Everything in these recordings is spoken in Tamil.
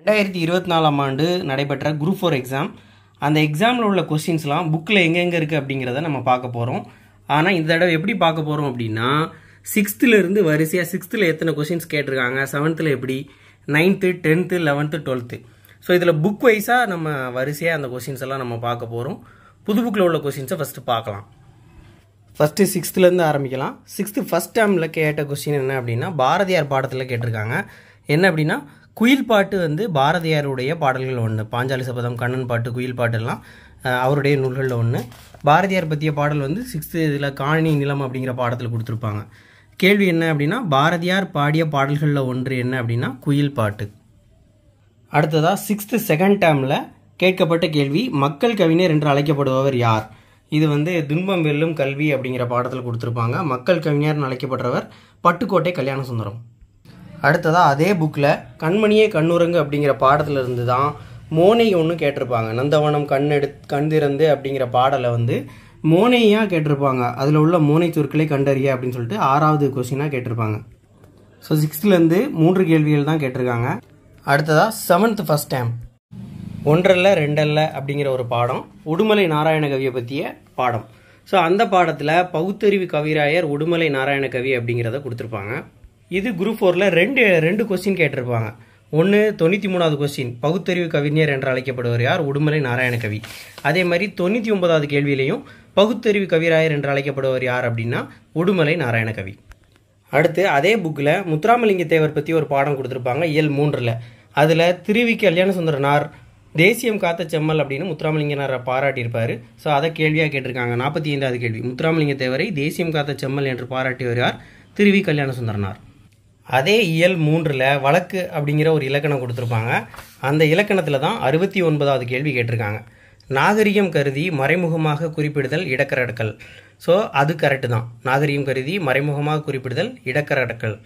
ரெண்டாயிரத்தி இருபத்தி நாலாம் ஆண்டு நடைபெற்ற குரூப் ஃபோர் எக்ஸாம் அந்த எக்ஸாமில் உள்ள கொஸ்டின்ஸ்லாம் புக்கில் எங்கெங்கே இருக்குது அப்படிங்கிறத நம்ம பார்க்க போகிறோம் ஆனால் இந்த தடவை எப்படி பார்க்க போகிறோம் அப்படின்னா சிக்ஸ்த்துலேருந்து வரிசையாக சிக்ஸ்த்தில் எத்தனை கொஸ்டின்ஸ் கேட்டிருக்காங்க செவன்த்தில் எப்படி ninth tenth eleventh twelfth so இதில் புக் வைஸாக நம்ம வரிசையாக அந்த கொஸ்டின்ஸ் எல்லாம் நம்ம பார்க்க போகிறோம் புது புக்கில் உள்ள கொஸ்டின்ஸை ஃபஸ்ட்டு பார்க்கலாம் ஃபஸ்ட்டு சிக்ஸ்த்துலேருந்து ஆரம்பிக்கலாம் சிக்ஸ்த்து ஃபஸ்ட் டேர்மில் கேட்ட கொஸ்டின் என்ன அப்படின்னா பாரதியார் பாடத்தில் கேட்டிருக்காங்க என்ன அப்படின்னா குயில் பாட்டு வந்து பாரதியாருடைய பாடல்கள் ஒன்று பாஞ்சாலி சபதம் கண்ணன் பாட்டு குயில் பாட்டெல்லாம் அஹ், அவருடைய நூல்களில் ஒன்று பாரதியார் பற்றிய பாடல் வந்து சிக்ஸ்த்து இதில் காணி நிலம் அப்படிங்கிற பாடத்தில் கொடுத்துருப்பாங்க கேள்வி என்ன அப்படின்னா பாரதியார் பாடிய பாடல்களில் ஒன்று என்ன அப்படின்னா குயில் பாட்டு அடுத்ததாக சிக்ஸ்த்து செகண்ட் டேர்மில் கேட்கப்பட்ட கேள்வி மக்கள் கவிஞர் என்று அழைக்கப்படுபவர் யார் இது வந்து துன்பம் வெல்லும் கல்வி அப்படிங்கிற பாடத்தில் கொடுத்துருப்பாங்க மக்கள் கவிஞர்னு அழைக்கப்படுறவர் பட்டுக்கோட்டை கல்யாண சுந்தரம் அடுத்ததாக அதே புக்கில் கண்மணியே கண்ணுரங்கு அப்படிங்கிற பாடத்துல இருந்து தான் மோனை ஒன்று கேட்டிருப்பாங்க நந்தவனம் கண் எடு கண் திறந்து அப்படிங்கிற பாடலை வந்து மோனையாக கேட்டிருப்பாங்க அதில் உள்ள மோனை சொற்களை கண்டறிய அப்படின்னு சொல்லிட்டு ஆறாவது கொஸ்டினாக கேட்டிருப்பாங்க ஸோ சிக்ஸ்த்துலேருந்து மூன்று கேள்விகள் தான் கேட்டிருக்காங்க அடுத்ததாக செவன்த் ஃபஸ்ட் டைம் ஒன்றல்ல ரெண்டல்ல அப்படிங்கிற ஒரு பாடம் உடுமலை நாராயண கவியை பற்றிய பாடம் ஸோ அந்த பாடத்தில் பகுத்தறிவு கவிராயர் உடுமலை நாராயண கவி அப்படிங்கிறத கொடுத்துருப்பாங்க இது குரூப் ஃபோரில் ரெண்டு ரெண்டு கொஸ்டின் கேட்டிருப்பாங்க ஒன்று தொண்ணூற்றி மூணாவது கொஸ்டின் பகுத்தறிவு கவிஞர் என்று அழைக்கப்படுவர் யார் உடுமலை நாராயண கவி அதே மாதிரி தொண்ணூற்றி ஒன்பதாவது கேள்வியிலையும் பகுத்தறிவு கவிராயர் என்று அழைக்கப்படுவர் யார் அப்படின்னா உடுமலை நாராயண கவி அடுத்து அதே புக்கில் முத்துராமலிங்க தேவர் பற்றி ஒரு பாடம் கொடுத்துருப்பாங்க இயல் மூன்றில் அதில் திருவி கல்யாண சுந்தரனார் தேசியம் காத்த செம்மல் அப்படின்னு முத்துராமலிங்கனாரை பாராட்டியிருப்பார் ஸோ அதை கேள்வியாக கேட்டிருக்காங்க நாற்பத்தி ஐந்தாவது கேள்வி முத்துராமலிங்க தேவரை தேசியம் காத்த செம்மல் என்று பாராட்டியவர் யார் திருவி கல்யாண சுந்தரனார் அதே இயல் மூன்றில் வழக்கு அப்படிங்கிற ஒரு இலக்கணம் கொடுத்துருப்பாங்க அந்த இலக்கணத்தில் தான் அறுபத்தி ஒன்பதாவது கேள்வி கேட்டிருக்காங்க நாகரிகம் கருதி மறைமுகமாக குறிப்பிடுதல் இடக்கரடக்கல் ஸோ அது கரெக்டு தான் நாகரிகம் கருதி மறைமுகமாக குறிப்பிடுதல் இடக்கரடக்கல்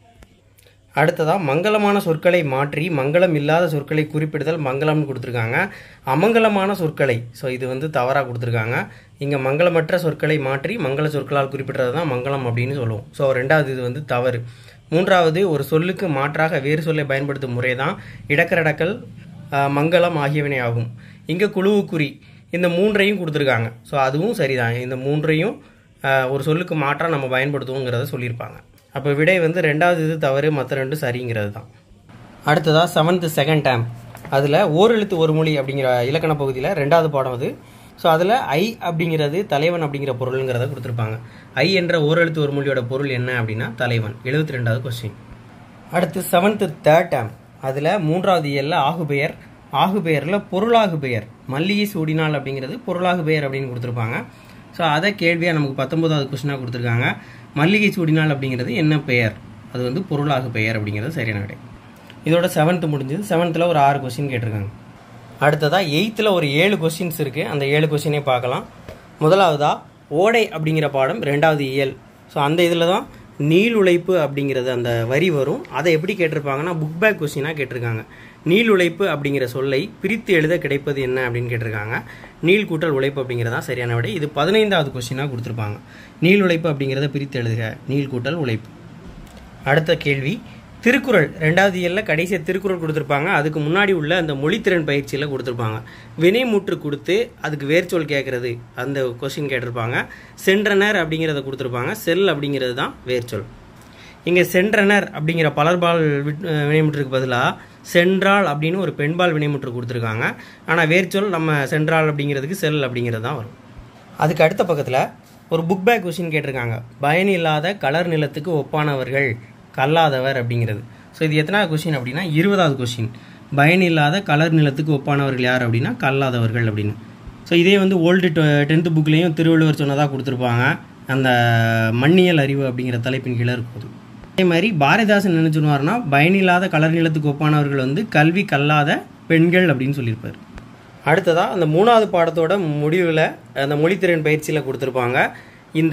அடுத்ததாக மங்களமான சொற்களை மாற்றி மங்களம் இல்லாத சொற்களை குறிப்பிடுதல் மங்களம்னு கொடுத்துருக்காங்க அமங்கலமான சொற்களை ஸோ இது வந்து தவறாக கொடுத்துருக்காங்க இங்கே மங்களமற்ற சொற்களை மாற்றி மங்கள சொற்களால் குறிப்பிடுறது தான் மங்களம் அப்படின்னு சொல்லுவோம் ஸோ ரெண்டாவது இது வந்து தவறு மூன்றாவது ஒரு சொல்லுக்கு மாற்றாக வேறு சொல்லை பயன்படுத்தும் முறை தான் இடக்கரடக்கல் ஆஹ், மங்களம் ஆகியவனே ஆகும் இங்கே குழுவுக்குறி இந்த மூன்றையும் கொடுத்துருக்காங்க ஸோ அதுவும் சரிதான் இந்த மூன்றையும் ஆஹ், ஒரு சொல்லுக்கு மாற்றாக நம்ம பயன்படுத்துவோங்கிறத சொல்லியிருப்பாங்க அப்போ விடை வந்து ரெண்டாவது இது தவறு மற்ற ரெண்டும் சரிங்கிறது தான் அடுத்ததாக செவன்த்து செகண்ட் டேம் அதில் ஓரெழுத்து ஒரு மொழி அப்படிங்கிற இலக்கண பகுதியில் ரெண்டாவது பாடம் அது ஸோ அதில் ஐ அப்படிங்கிறது தலைவன் அப்படிங்கிற பொருளுங்கிறத கொடுத்துருப்பாங்க ஐ என்ற ஓரெழுத்து ஒரு மொழியோட பொருள் என்ன அப்படின்னா தலைவன் எழுபத்தி ரெண்டாவது கொஸ்டின் அடுத்து செவன்த்து தேர்ட் டேம் அதில் மூன்றாவது இயல்ல ஆகுபெயர் ஆகுபெயரில் பொருளாகு பெயர் மல்லிகை சூடினால் அப்படிங்கிறது பொருளாகு பெயர் அப்படின்னு கொடுத்துருப்பாங்க ஸோ அதை கேள்வியாக நமக்கு பத்தொன்பதாவது கொஸ்டினாக கொடுத்துருக்காங்க மல்லிகை சூடினால் அப்படிங்கிறது என்ன பெயர் அது வந்து பொருளாகு பெயர் அப்படிங்கிறது சரியான விடை இதோட செவன்த்து முடிஞ்சது செவன்த்தில் ஒரு ஆறு கொஸ்டின் கேட்டிருக்காங்க அடுத்ததாக எயித்தில் ஒரு ஏழு கொஸ்டின்ஸ் இருக்குது அந்த ஏழு கொஸ்டினே பார்க்கலாம் முதலாவதா ஓடை அப்படிங்கிற பாடம் ரெண்டாவது இயல் ஸோ அந்த இதில் தான் நீள் உழைப்பு அப்படிங்கிறது அந்த வரி வரும் அதை எப்படி கேட்டிருப்பாங்கன்னா புக் பேக் கொஸ்டினாக கேட்டிருக்காங்க நீள் உழைப்பு அப்படிங்கிற சொல்லை பிரித்து எழுத கிடைப்பது என்ன அப்படின்னு கேட்டிருக்காங்க நீள் கூட்டல் உழைப்பு அப்படிங்கிறதா சரியான விடை இது பதினைந்தாவது கொஸ்டினாக கொடுத்துருப்பாங்க நீள் உழைப்பு அப்படிங்கிறத பிரித்து எழுதுக நீள் கூட்டல் உழைப்பு அடுத்த கேள்வி திருக்குறள் ரெண்டாவது இயல்ல கடைசியாக திருக்குறள் கொடுத்துருப்பாங்க அதுக்கு முன்னாடி உள்ள அந்த மொழித்திறன் பயிற்சியில் கொடுத்துருப்பாங்க வினைமுற்று கொடுத்து அதுக்கு வேர்ச்சொல் கேட்கறது அந்த கொஸ்டின் கேட்டிருப்பாங்க சென்றனர் அப்படிங்கிறத கொடுத்துருப்பாங்க செல் அப்படிங்கிறது தான் வேர்ச்சொல் இங்கே சென்றனர் அப்படிங்கிற பலர்பால் விட்- அஹ் வினைமுற்றுக்கு பதிலாக சென்றாள் அப்படின்னு ஒரு பெண்பால் வினைமுற்று கொடுத்துருக்காங்க ஆனால் வேர்ச்சொல் நம்ம சென்றாள் அப்படிங்கிறதுக்கு செல் அப்படிங்கிறது தான் வரும் அதுக்கு அடுத்த பக்கத்தில் ஒரு புக் பேக் கொஸ்டின் கேட்டிருக்காங்க பயன் இல்லாத கலர் நிலத்துக்கு ஒப்பானவர்கள் கல்லாதவர் அப்படிங்கிறது ஸோ இது எத்தனாவது கொஸ்டின் அப்படின்னா இருபதாவது கொஸ்டின் பயன் இல்லாத கலர் நிலத்துக்கு ஒப்பானவர்கள் யார் அப்படின்னா கல்லாதவர்கள் அப்படின்னு ஸோ இதே வந்து ஓல்டு டென்த்து புக்லேயும் திருவள்ளுவர் சொன்னதாக கொடுத்துருப்பாங்க அந்த மண்ணியல் அறிவு அப்படிங்கிற தலைப்பின் கீழே இருக்கும் அதே மாதிரி பாரதிதாசன் என்ன சொல்லுவார்னா பயனில்லாத கலர் நிலத்துக்கு ஒப்பானவர்கள் வந்து கல்வி கல்லாத பெண்கள் அப்படின்னு சொல்லியிருப்பார் அடுத்ததாக அந்த மூணாவது பாடத்தோட முடிவில் அந்த மொழித்திறன் பயிற்சியில் கொடுத்துருப்பாங்க இந்த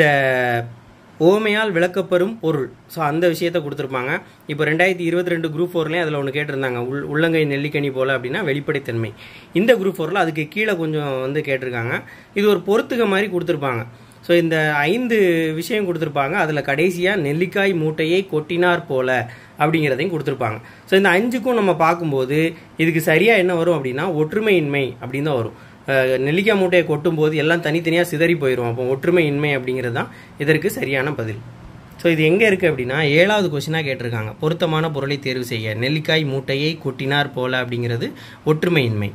ஓமையால் விளக்கப்பெறும் பொருள் ஸோ அந்த விஷயத்தை கொடுத்துருப்பாங்க இப்போ ரெண்டாயிரத்தி இருபத்தி ரெண்டு குரூப் ஃபோர்லேயும் அதில் ஒன்று கேட்டிருந்தாங்க உள் உள்ளங்கை நெல்லிக்கனி போல் அப்படின்னா வெளிப்படைத்தன்மை இந்த குரூப் ஃபோரில் அதுக்கு கீழே கொஞ்சம் வந்து கேட்டிருக்காங்க இது ஒரு பொறுத்துக மாதிரி கொடுத்துருப்பாங்க ஸோ இந்த ஐந்து விஷயம் கொடுத்துருப்பாங்க அதில் கடைசியாக நெல்லிக்காய் மூட்டையை கொட்டினார் போல அப்படிங்கிறதையும் கொடுத்துருப்பாங்க ஸோ இந்த அஞ்சுக்கும் நம்ம பார்க்கும்போது இதுக்கு சரியாக என்ன வரும் அப்படின்னா ஒற்றுமையின்மை அப்படின்னு தான் வரும் அஹ் நெல்லிக்காய் மூட்டையை கொட்டும் போது எல்லாம் தனித்தனியாக சிதறி போயிடும் அப்போ ஒற்றுமையின்மை அப்படிங்கிறது தான் இதற்கு சரியான பதில் ஸோ இது எங்கே இருக்குது அப்படின்னா ஏழாவது கொஸ்டினாக கேட்டிருக்காங்க பொருத்தமான பொருளை தேர்வு செய்ய நெல்லிக்காய் மூட்டையை கொட்டினார் போல அப்படிங்கிறது ஒற்றுமையின்மை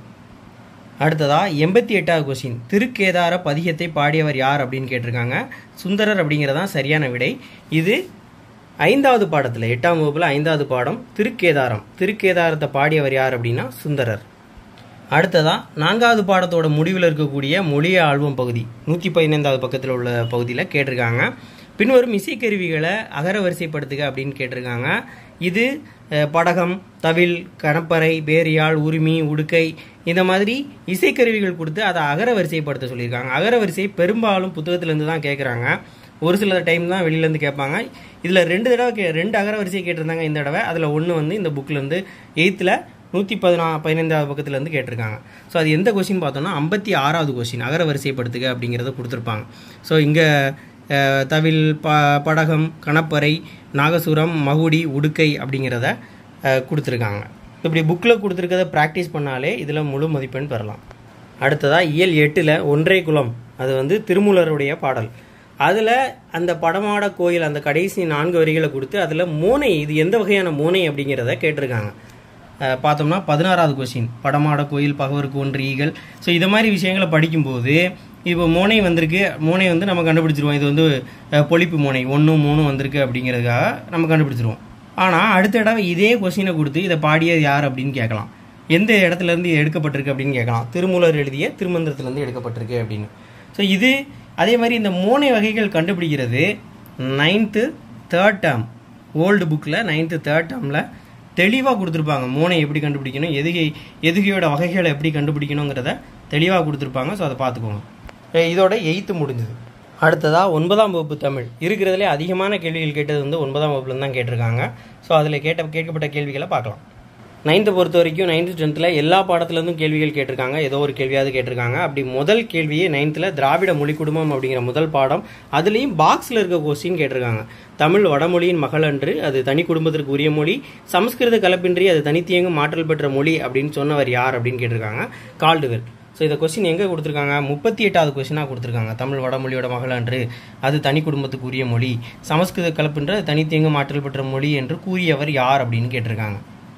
அடுத்ததா எண்பத்தி எட்டாவது கொஸ்டின் திருக்கேதார பதிகத்தை பாடியவர் யார் அப்படின்னு கேட்டிருக்காங்க சுந்தரர் அப்படிங்கிறதான் சரியான விடை இது ஐந்தாவது பாடத்தில் எட்டாம் வகுப்பில் ஐந்தாவது பாடம் திருக்கேதாரம் திருக்கேதாரத்தை பாடியவர் யார் அப்படின்னா சுந்தரர் அடுத்ததா நான்காவது பாடத்தோட முடிவில் இருக்கக்கூடிய மொழிய ஆல்பம் பகுதி நூற்றி பதினைந்தாவது பக்கத்தில் உள்ள பகுதியில் கேட்டிருக்காங்க பின்வரும் இசைக்கருவிகளை அகர வரிசைப்படுத்துக அப்படின்னு கேட்டிருக்காங்க இது அஹ், படகம் தவில் கணப்பறை பேரியாழ் உரிமை உடுக்கை இந்த மாதிரி இசைக்கருவிகள் கொடுத்து அதை அகர வரிசைப்படுத்த சொல்லியிருக்காங்க அகர வரிசை பெரும்பாலும் புத்தகத்திலேருந்து தான் கேட்குறாங்க ஒரு சில டைம் தான் வெளியிலேருந்து கேட்பாங்க இதில் ரெண்டு தடவை கே ரெண்டு அகர வரிசை கேட்டிருந்தாங்க இந்த தடவை அதில் ஒன்று வந்து இந்த புக்கிலேருந்து எயித்தில் நூற்றி பதினா பதினைந்தாவது பக்கத்துலேருந்து கேட்டிருக்காங்க ஸோ அது எந்த கொஸ்டின் பார்த்தோம்னா ஐம்பத்தி ஆறாவது கொஸ்டின் அகர வரிசைப்படுத்துக அப்படிங்கிறத கொடுத்துருப்பாங்க ஸோ இங்கே தவில் ப படகம் கணப்பறை நாகசுரம் மகுடி உடுக்கை அப்படிங்கிறத அஹ், கொடுத்துருக்காங்க இப்படி புக்கில் கொடுத்துருக்கத ப்ராக்டிஸ் பண்ணாலே இதில் முழு மதிப்பெண் பெறலாம் அடுத்ததாக இயல் எட்டில் ஒன்றே குலம் அது வந்து திருமூலருடைய பாடல் அதில் அந்த படமாட கோயில் அந்த கடைசி நான்கு வரிகளை கொடுத்து அதில் மோனை இது எந்த வகையான மோனை அப்படிங்கிறத கேட்டிருக்காங்க அஹ் பார்த்தோம்னா பதினாறாவது கொஸ்டின் படமாட கோயில் பகவருக்கு ஒன்று ஈகள் ஸோ இது மாதிரி விஷயங்களை படிக்கும்போது இப்போ மோனை வந்திருக்கு மோனை வந்து நம்ம கண்டுபிடிச்சிருவோம் இது வந்து அஹ், பொழிப்பு மோனை ஒன்று மூணு வந்திருக்கு அப்படிங்கிறதுக்காக நம்ம கண்டுபிடிச்சிருவோம் ஆனால் அடுத்த தடவை இதே கொஸ்டினை கொடுத்து இதை பாடியது யார் அப்படின்னு கேட்கலாம் எந்த இடத்துல இருந்து இது எடுக்கப்பட்டிருக்கு அப்படின்னு கேட்கலாம் திருமூலர் எழுதிய திருமந்திரத்திலேருந்து எடுக்கப்பட்டிருக்கு அப்படின்னு ஸோ இது அதே மாதிரி இந்த மோனை வகைகள் கண்டுபிடிக்கிறது நைன்த்து தேர்ட் டேர்ம் ஓல்டு புக்கில் நைன்த்து தேர்ட் டேர்மில் தெளிவாக கொடுத்துருப்பாங்க மோனை எப்படி கண்டுபிடிக்கணும் எதுகை எதுகையோட வகைகளை எப்படி கண்டுபிடிக்கணுங்கிறத தெளிவாக கொடுத்துருப்பாங்க ஸோ அதை பார்த்துக்கோங்க அஹ் இதோட எயித்து முடிஞ்சது அடுத்ததாக ஒன்பதாம் வகுப்பு தமிழ் இருக்கிறதுலே அதிகமான கேள்விகள் கேட்டது வந்து ஒன்பதாம் வகுப்புல தான் கேட்டிருக்காங்க ஸோ அதில் கேட்ட கேட்கப்பட்ட கேள்விகளை பார்க்கலாம் நைன்த்தை பொறுத்த வரைக்கும் நைன்த்து டென்த்தில் எல்லா பாடத்துலேருந்தும் கேள்விகள் கேட்டிருக்காங்க ஏதோ ஒரு கேள்வியாவது கேட்டிருக்காங்க அப்படி முதல் கேள்வியே நைன்த்தில் திராவிட மொழி குடும்பம் அப்படிங்கிற முதல் பாடம் அதுலேயும் பாக்ஸில் இருக்க கொஸ்டின் கேட்டிருக்காங்க தமிழ் வடமொழியின் மகள் அன்று அது தனி குடும்பத்திற்கு உரிய மொழி சமஸ்கிருத கலப்பின்றி அது தனித்தியங்கும் மாற்றல் பெற்ற மொழி அப்படின்னு சொன்னவர் யார் அப்படின்னு கேட்டிருக்காங்க கால்டுவெல் ஸோ இந்த கொஸ்டின் எங்கே கொடுத்துருக்காங்க முப்பத்தி எட்டாவது கொஸ்டினாக கொடுத்துருக்காங்க தமிழ் வடமொழியோட மகள் அன்று அது தனி குடும்பத்துக்கு உரிய மொழி சமஸ்கிருத கலப்பின்ற அது தனித்தியங்கும் மாற்றல் பெற்ற மொழி என்று கூறியவர் யார் அப்படின்னு கேட்டிருக்காங்க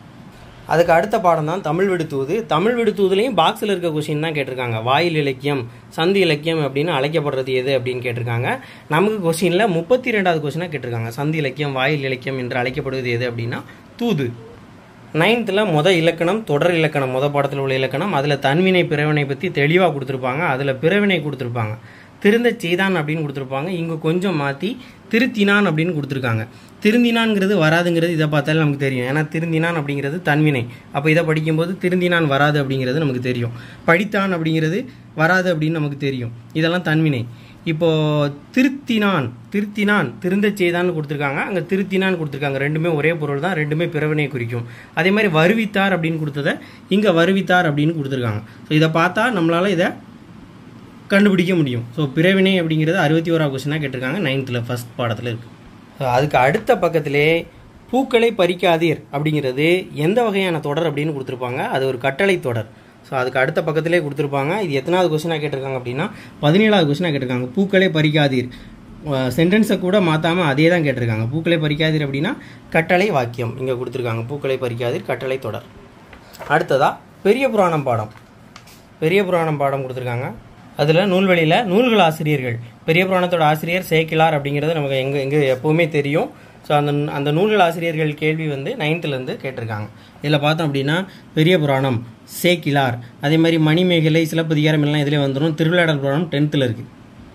அதுக்கு அடுத்த பாடம் தான் தமிழ் விடுத்தூது தமிழ் விடுத்தூதுலையும் பாக்ஸில் இருக்க கொஸ்டின் தான் கேட்டிருக்காங்க வாயில் இலக்கியம் சந்தி இலக்கியம் அப்படின்னு அழைக்கப்படுறது எது அப்படின்னு கேட்டிருக்காங்க நமக்கு கொஸ்டினில் முப்பத்தி ரெண்டாவது கொஸ்டினாக கேட்டிருக்காங்க சந்தி இலக்கியம் வாயில் இலக்கியம் என்று அழைக்கப்படுவது எது அப்படின்னா தூது நைன்த்தில் முத இலக்கணம் தொடர் இலக்கணம் முத பாடத்தில் உள்ள இலக்கணம் அதில் தன்வினை பிறவினை பற்றி தெளிவாக கொடுத்துருப்பாங்க அதில் பிறவினை கொடுத்துருப்பாங்க திருந்த செய்தான் அப்படின்னு கொடுத்துருப்பாங்க இங்கே கொஞ்சம் மாற்றி திருத்தினான் அப்படின்னு கொடுத்துருக்காங்க திருந்தினான்ங்கிறது வராதுங்கிறது இதை பார்த்தாலே நமக்கு தெரியும் ஏன்னா திருந்தினான் அப்படிங்கிறது தன்வினை அப்போ இதை படிக்கும்போது திருந்தினான் வராது அப்படிங்கிறது நமக்கு தெரியும் படித்தான் அப்படிங்கிறது வராது அப்படின்னு நமக்கு தெரியும் இதெல்லாம் தன்வினை இப்போ திருத்தினான் திருத்தினான் திருந்த செய்தான்னு கொடுத்துருக்காங்க அங்கே திருத்தினான் கொடுத்துருக்காங்க ரெண்டுமே ஒரே பொருள் தான் ரெண்டுமே பிறவினை குறிக்கும் அதே மாதிரி வருவித்தார் அப்படின்னு கொடுத்ததை இங்கே வருவித்தார் அப்படின்னு கொடுத்துருக்காங்க ஸோ இதை பார்த்தா நம்மளால் இதை கண்டுபிடிக்க முடியும் ஸோ பிறவினை அப்படிங்கிறது அறுபத்தி ஓராவது கொஸ்டினாக கேட்டிருக்காங்க நைன்த்தில் ஃபஸ்ட் பாடத்தில் இருக்குது ஸோ அதுக்கு அடுத்த பக்கத்திலே பூக்களை பறிக்காதீர் அப்படிங்கிறது எந்த வகையான தொடர் அப்படின்னு கொடுத்துருப்பாங்க அது ஒரு கட்டளை தொடர் ஸோ அதுக்கு அடுத்த பக்கத்திலே கொடுத்துருப்பாங்க இது எத்தனாவது கொஸ்டினாக கேட்டிருக்காங்க அப்படின்னா பதினேழாவது கொஸ்டினாக கேட்டிருக்காங்க பூக்களை பறிக்காதீர் சென்டென்ஸை கூட மாற்றாமல் அதே தான் கேட்டிருக்காங்க பூக்களை பறிக்காதீர் அப்படின்னா கட்டளை வாக்கியம் இங்கே கொடுத்துருக்காங்க பூக்களை பறிக்காதீர் கட்டளை தொடர் அடுத்ததாக பெரிய புராணம் பாடம் பெரிய புராணம் பாடம் கொடுத்துருக்காங்க அதில் நூல்வெளியில் நூல்கள் ஆசிரியர்கள் பெரிய புராணத்தோட ஆசிரியர் சேக்கிலார் அப்படிங்கிறது நமக்கு எங்கே எங்கே எப்போவுமே தெரியும் ஸோ அந்த அந்த நூல்கள் ஆசிரியர்கள் கேள்வி வந்து நைன்த்துலேருந்து கேட்டிருக்காங்க இதில் பார்த்தோம் அப்படின்னா பெரிய புராணம் சேக்கிலார் அதே மாதிரி மணிமேகலை சிலப்பதிகாரம் எல்லாம் இதிலே வந்துடும் திருவிளையாடல் புராணம் டென்த்தில் இருக்குது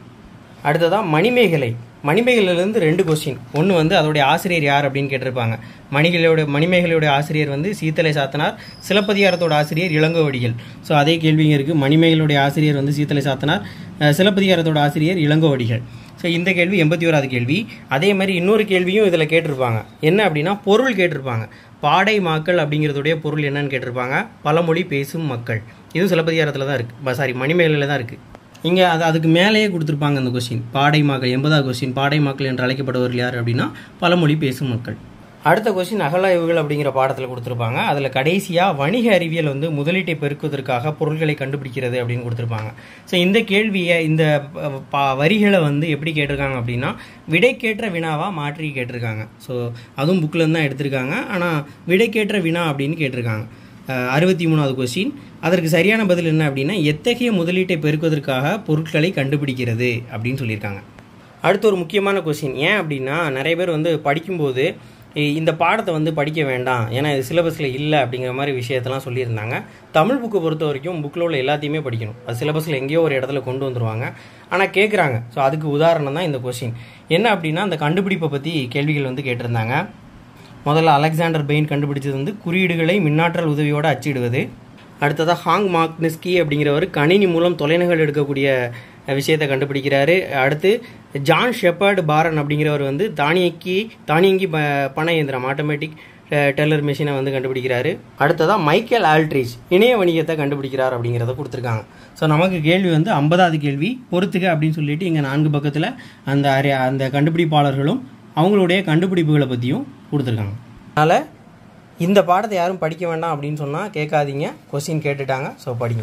அடுத்ததாக மணிமேகலை மணிமேகலையிலேருந்து ரெண்டு கொஸ்டின் ஒன்று வந்து அதோடைய ஆசிரியர் யார் அப்படின்னு கேட்டிருப்பாங்க மணிகளோட மணிமேகலையோட ஆசிரியர் வந்து சீத்தலை சாத்தனார் சிலப்பதிகாரத்தோட ஆசிரியர் இளங்கோவடிகள் ஸோ அதே கேள்விங்க இருக்குது மணிமேகலுடைய ஆசிரியர் வந்து சீத்தலை சாத்தனார் அஹ், சிலப்பதிகாரத்தோட ஆசிரியர் இளங்கோவடிகள் ஸோ இந்த கேள்வி எண்பத்தி ஓராவது கேள்வி அதே மாதிரி இன்னொரு கேள்வியும் இதில் கேட்டிருப்பாங்க என்ன அப்படின்னா பொருள் கேட்டிருப்பாங்க பாடை மாக்கள் அப்படிங்கிறதுடைய பொருள் என்னன்னு கேட்டிருப்பாங்க பழமொழி பேசும் மக்கள் இதுவும் சிலப்பதிகாரத்தில் தான் இருக்குது சாரி மணிமேகலையில் தான் இருக்குது இங்கே அது அதுக்கு மேலேயே கொடுத்துருப்பாங்க அந்த கொஸ்டின் பாடை மக்கள் எண்பதாவது கொஸ்டின் பாடை மக்கள் என்று அழைக்கப்படுவர்கள் யார் அப்படின்னா பழமொழி பேசும் மக்கள் அடுத்த கொஸ்டின் அகலாய்வுகள் அப்படிங்கிற பாடத்தில் கொடுத்துருப்பாங்க அதில் கடைசியாக வணிக அறிவியல் வந்து முதலீட்டை பெருக்குவதற்காக பொருட்களை கண்டுபிடிக்கிறது அப்படின்னு கொடுத்துருப்பாங்க ஸோ இந்த கேள்வியை இந்த ப- ப- வரிகளை வந்து எப்படி கேட்டிருக்காங்க அப்படின்னா விடைக்கேற்ற வினாவாக மாற்றி கேட்டிருக்காங்க ஸோ அதுவும் புக்கில் தான் எடுத்திருக்காங்க ஆனால் விடைக்கேற்ற வினா அப்படின்னு கேட்டிருக்காங்க அறுபத்தி மூணாவது கொஸ்டின் அதற்கு சரியான பதில் என்ன அப்படின்னா எத்தகைய முதலீட்டை பெருக்குவதற்காக பொருட்களை கண்டுபிடிக்கிறது அப்படின்னு சொல்லியிருக்காங்க அடுத்து ஒரு முக்கியமான கொஸ்டின் ஏன் அப்படின்னா நிறைய பேர் வந்து படிக்கும்போது இ- இந்த பாடத்தை வந்து படிக்க வேண்டாம் ஏன்னா இது சிலபஸில் இல்லை அப்படிங்கிற மாதிரி விஷயத்தெல்லாம் சொல்லியிருந்தாங்க தமிழ் புக்கை பொறுத்த வரைக்கும் புக்கில் உள்ள எல்லாத்தையுமே படிக்கணும் அது சிலபஸில் எங்கேயோ ஒரு இடத்துல கொண்டு வந்துருவாங்க ஆனால் கேட்குறாங்க ஸோ அதுக்கு உதாரணம் தான் இந்த கொஸ்டின் என்ன அப்படின்னா அந்த கண்டுபிடிப்பை பற்றி கேள்விகள் வந்து கேட்டிருந்தாங்க முதல்ல அலெக்சாண்டர் பெயின் கண்டுபிடிச்சது வந்து குறியீடுகளை மின்னாற்றல் உதவியோடு அச்சிடுவது அடுத்ததாக ஹாங் மாக்னிஸ்கி அப்படிங்கிறவர் கணினி மூலம் தொலைநகல் எடுக்கக்கூடிய அஹ், விஷயத்தை கண்டுபிடிக்கிறாரு அடுத்து ஜான் ஷெப்பர்ட் பாரன் அப்படிங்கிறவர் வந்து தானியங்கி தானியங்கி ப பண இயந்திரம் ஆட்டோமேட்டிக் டெல்லர் மிஷினை வந்து கண்டுபிடிக்கிறாரு அடுத்ததாக மைக்கேல் ஆல்ட்ரிச் இணைய வணிகத்தை கண்டுபிடிக்கிறார் அப்படிங்கிறத கொடுத்துருக்காங்க ஸோ நமக்கு கேள்வி வந்து ஐம்பதாவது கேள்வி பொறுத்துக்க அப்படின்னு சொல்லிட்டு இங்கே நான்கு பக்கத்தில் அந்த அறி அந்த கண்டுபிடிப்பாளர்களும் அவங்களுடைய கண்டுபிடிப்புகளை பற்றியும் கொடுத்துருக்காங்க அதனால் இந்த பாடத்தை யாரும் படிக்க வேண்டாம் அப்படின்னு சொன்னால் கேட்காதீங்க கொஸ்டின் கேட்டுட்டாங்க ஸோ படிங்க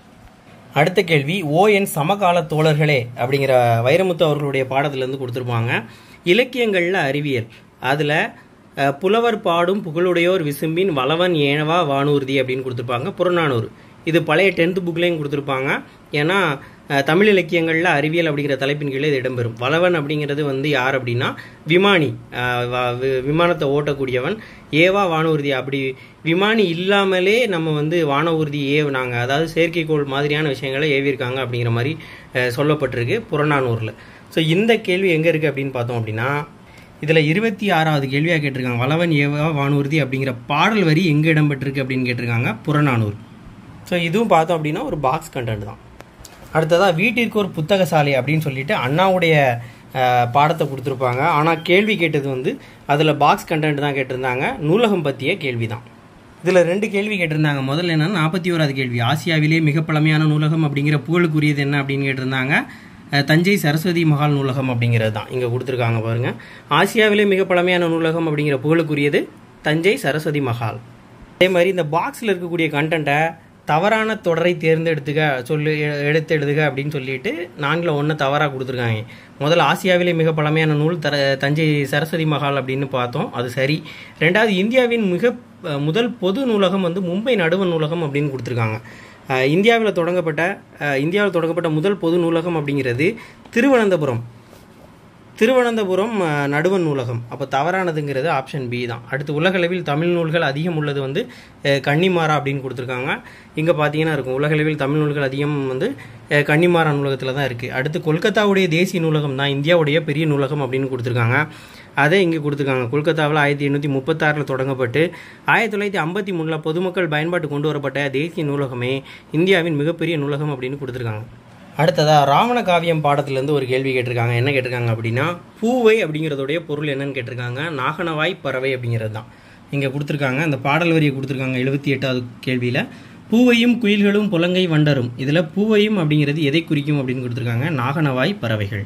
அடுத்த கேள்வி ஓஎன் சமகால தோழர்களே அப்படிங்கிற வைரமுத்து அவர்களுடைய பாடத்திலேருந்து கொடுத்துருப்பாங்க இலக்கியங்களில் அறிவியல் அதில் புலவர் பாடும் புகழுடையோர் விசும்பின் வளவன் ஏனவா வானூர்தி அப்படின்னு கொடுத்துருப்பாங்க புறநானூறு இது பழைய டென்த் புக்லேயும் கொடுத்துருப்பாங்க ஏன்னா அஹ், தமிழ் இலக்கியங்களில் அறிவியல் அப்படிங்கிற தலைப்பின் கீழே இது இடம்பெறும் வளவன் அப்படிங்கிறது வந்து யார் அப்படின்னா விமானி அஹ், வ- வி- விமானத்தை ஓட்டக்கூடியவன் ஏவா வானூர்தி அப்படி விமானி இல்லாமலே நம்ம வந்து வான ஊர்தி ஏவுனாங்க அதாவது செயற்கைக்கோள் மாதிரியான விஷயங்களை ஏவியிருக்காங்க அப்படிங்கிற மாதிரி அஹ், சொல்லப்பட்டிருக்கு புறநானூரில் ஸோ இந்த கேள்வி எங்கே இருக்குது அப்படின்னு பார்த்தோம் அப்படின்னா இதில் இருபத்தி ஆறாவது கேள்வியாக கேட்டிருக்காங்க வளவன் ஏவா வானூர்தி அப்படிங்கிற பாடல் வரி எங்கே இடம்பெற்றிருக்கு அப்படின்னு கேட்டிருக்காங்க புறநானூறு ஸோ இதுவும் பார்த்தோம் அப்படின்னா ஒரு பாக்ஸ் கண்டென்ட் தான் அடுத்ததாக வீட்டிற்கு ஒரு புத்தக சாலை அப்படின்னு சொல்லிட்டு அண்ணாவுடைய அஹ், பாடத்தை கொடுத்துருப்பாங்க ஆனால் கேள்வி கேட்டது வந்து அதில் பாக்ஸ் கண்டென்ட் தான் கேட்டிருந்தாங்க நூலகம் பற்றிய கேள்வி தான் இதில் ரெண்டு கேள்வி கேட்டிருந்தாங்க முதல்ல என்னன்னா நாற்பத்தி ஓராவது கேள்வி ஆசியாவிலே மிக பழமையான நூலகம் அப்படிங்கிற புகழுக்குரியது என்ன அப்படின்னு கேட்டிருந்தாங்க அஹ், தஞ்சை சரஸ்வதி மகால் நூலகம் அப்படிங்கிறது தான் இங்கே கொடுத்துருக்காங்க பாருங்க ஆசியாவிலே மிக பழமையான நூலகம் அப்படிங்கிற புகழுக்குரியது தஞ்சை சரஸ்வதி மகால் அதே மாதிரி இந்த பாக்ஸில் இருக்கக்கூடிய கண்டென்ட்டை தவறான தொடரை தேர்ந்தெடுத்துக்க சொல்லு எ- எடுத்து எழுதுக அப்படின்னு சொல்லிட்டு நான்கில் ஒன்று தவறாக கொடுத்துருக்காங்க முதல்ல ஆசியாவிலே மிக பழமையான நூல் தர தஞ்சை சரஸ்வதி மகால் அப்படின்னு பார்த்தோம் அது சரி ரெண்டாவது இந்தியாவின் மிக அஹ், முதல் பொது நூலகம் வந்து மும்பை நடுவண் நூலகம் அப்படின்னு கொடுத்துருக்காங்க அஹ், இந்தியாவில் தொடங்கப்பட்ட அஹ், இந்தியாவில் தொடங்கப்பட்ட முதல் பொது நூலகம் அப்படிங்கிறது திருவனந்தபுரம் திருவனந்தபுரம் அஹ், நடுவண் நூலகம் அப்போ தவறானதுங்கிறது ஆப்ஷன் பி தான் அடுத்து உலகளவில் தமிழ் நூல்கள் அதிகம் உள்ளது வந்து அஹ், கன்னிமாரா அப்படின்னு கொடுத்துருக்காங்க இங்கே பார்த்தீங்கன்னா இருக்கும் உலகளவில் தமிழ் நூல்கள் அதிகம் வந்து அஹ், கன்னிமாரா நூலகத்தில் தான் இருக்குது அடுத்து கொல்கத்தாவுடைய தேசிய நூலகம் தான் இந்தியாவுடைய பெரிய நூலகம் அப்படின்னு கொடுத்துருக்காங்க அதை இங்கே கொடுத்துருக்காங்க கொல்கத்தாவில் ஆயிரத்தி எண்ணூற்றி முப்பத்தாறில் தொடங்கப்பட்டு ஆயிரத்தி தொள்ளாயிரத்தி ஐம்பத்தி மூணில் பொதுமக்கள் பயன்பாட்டு கொண்டு வரப்பட்ட தேசிய நூலகமே இந்தியாவின் மிகப்பெரிய நூலகம் அப்படின்னு கொடுத்துருக்காங்க அடுத்ததா ராவண காவியம் பாடத்திலேருந்து ஒரு கேள்வி கேட்டிருக்காங்க என்ன கேட்டிருக்காங்க அப்படின்னா பூவை அப்படிங்கிறதுடைய பொருள் என்னன்னு கேட்டிருக்காங்க நாகனவாய் பறவை அப்படிங்கிறது தான் இங்கே கொடுத்துருக்காங்க அந்த பாடல் வரியை கொடுத்துருக்காங்க எழுபத்தி எட்டாவது கேள்வியில் பூவையும் குயில்களும் புலங்கை வண்டரும் இதில் பூவையும் அப்படிங்கிறது எதை குறிக்கும் அப்படின்னு கொடுத்துருக்காங்க நாகனவாய் பறவைகள்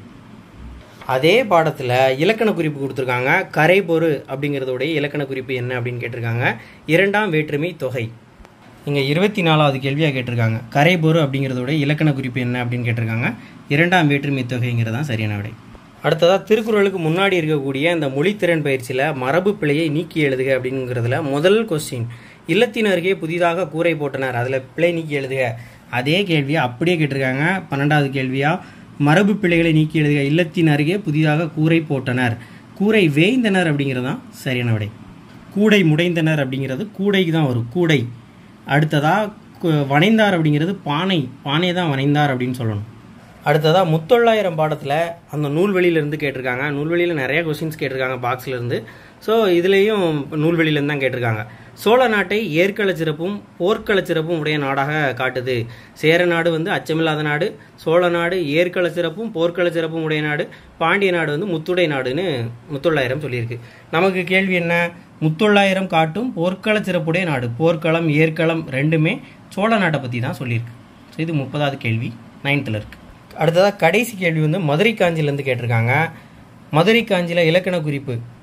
அதே பாடத்தில் இலக்கண குறிப்பு கொடுத்துருக்காங்க கரை பொறு அப்படிங்கிறதோடைய இலக்கண குறிப்பு என்ன அப்படின்னு கேட்டிருக்காங்க இரண்டாம் வேற்றுமை தொகை இங்கே இருபத்தி நாலாவது கேள்வியாக கேட்டிருக்காங்க கரை பொறு அப்படிங்கிறதோட இலக்கண குறிப்பு என்ன அப்படின்னு கேட்டிருக்காங்க இரண்டாம் வேற்றுமை தொகைங்கிறது தான் சரியான விடை அடுத்ததாக திருக்குறளுக்கு முன்னாடி இருக்கக்கூடிய இந்த மொழித்திறன் பயிற்சியில் மரபு பிழையை நீக்கி எழுதுக அப்படிங்கிறதுல முதல் கொஸ்டின் இல்லத்தின் அருகே புதிதாக கூரை போட்டனர் அதில் பிழை நீக்கி எழுதுக அதே கேள்வியை அப்படியே கேட்டிருக்காங்க பன்னெண்டாவது கேள்வியாக மரபு பிழைகளை நீக்கி எழுதுக இல்லத்தின் அருகே புதிதாக கூரை போட்டனர் கூரை வேய்ந்தனர் அப்படிங்கிறது தான் சரியான விடை கூடை முடைந்தனர் அப்படிங்கிறது கூடைக்கு தான் வரும் கூடை அடுத்ததா கு- வனைந்தார் அப்படிங்கிறது பானை பானையை தான் வனைந்தார் அப்படின்னு சொல்லணும் அடுத்ததாக முத்தொள்ளாயிரம் பாடத்தில் அந்த நூல்வெளியிலேருந்து கேட்டிருக்காங்க நூல்வெளியில் நிறைய கொஸ்டின்ஸ் கேட்டிருக்காங்க பாக்ஸ்ல இருந்து ஸோ இதுலேயும் நூல்வெளியிலேருந்து தான் கேட்டிருக்காங்க சோழ நாட்டை ஏற்கள சிறப்பும் போர்க்கள சிறப்பும் உடைய நாடாக காட்டுது சேர நாடு வந்து அச்சமில்லாத நாடு சோழ நாடு ஏற்கள சிறப்பும் போர்க்கள சிறப்பும் உடைய நாடு பாண்டிய நாடு வந்து முத்துடை நாடுன்னு முத்தொள்ளாயிரம் சொல்லியிருக்கு நமக்கு கேள்வி என்ன முத்தொள்ளாயிரம் காட்டும் போர்க்கள சிறப்புடைய நாடு போர்க்களம் ஏற்களம் ரெண்டுமே சோழ நாட்டை பற்றி தான் சொல்லியிருக்கு ஸோ இது முப்பதாவது கேள்வி நைன்த்தில் இருக்கு அடுத்ததாக கடைசி கேள்வி வந்து மதுரை காஞ்சிலேருந்து கேட்டிருக்காங்க மதுரை காஞ்சியில் இலக்கண குறிப்பு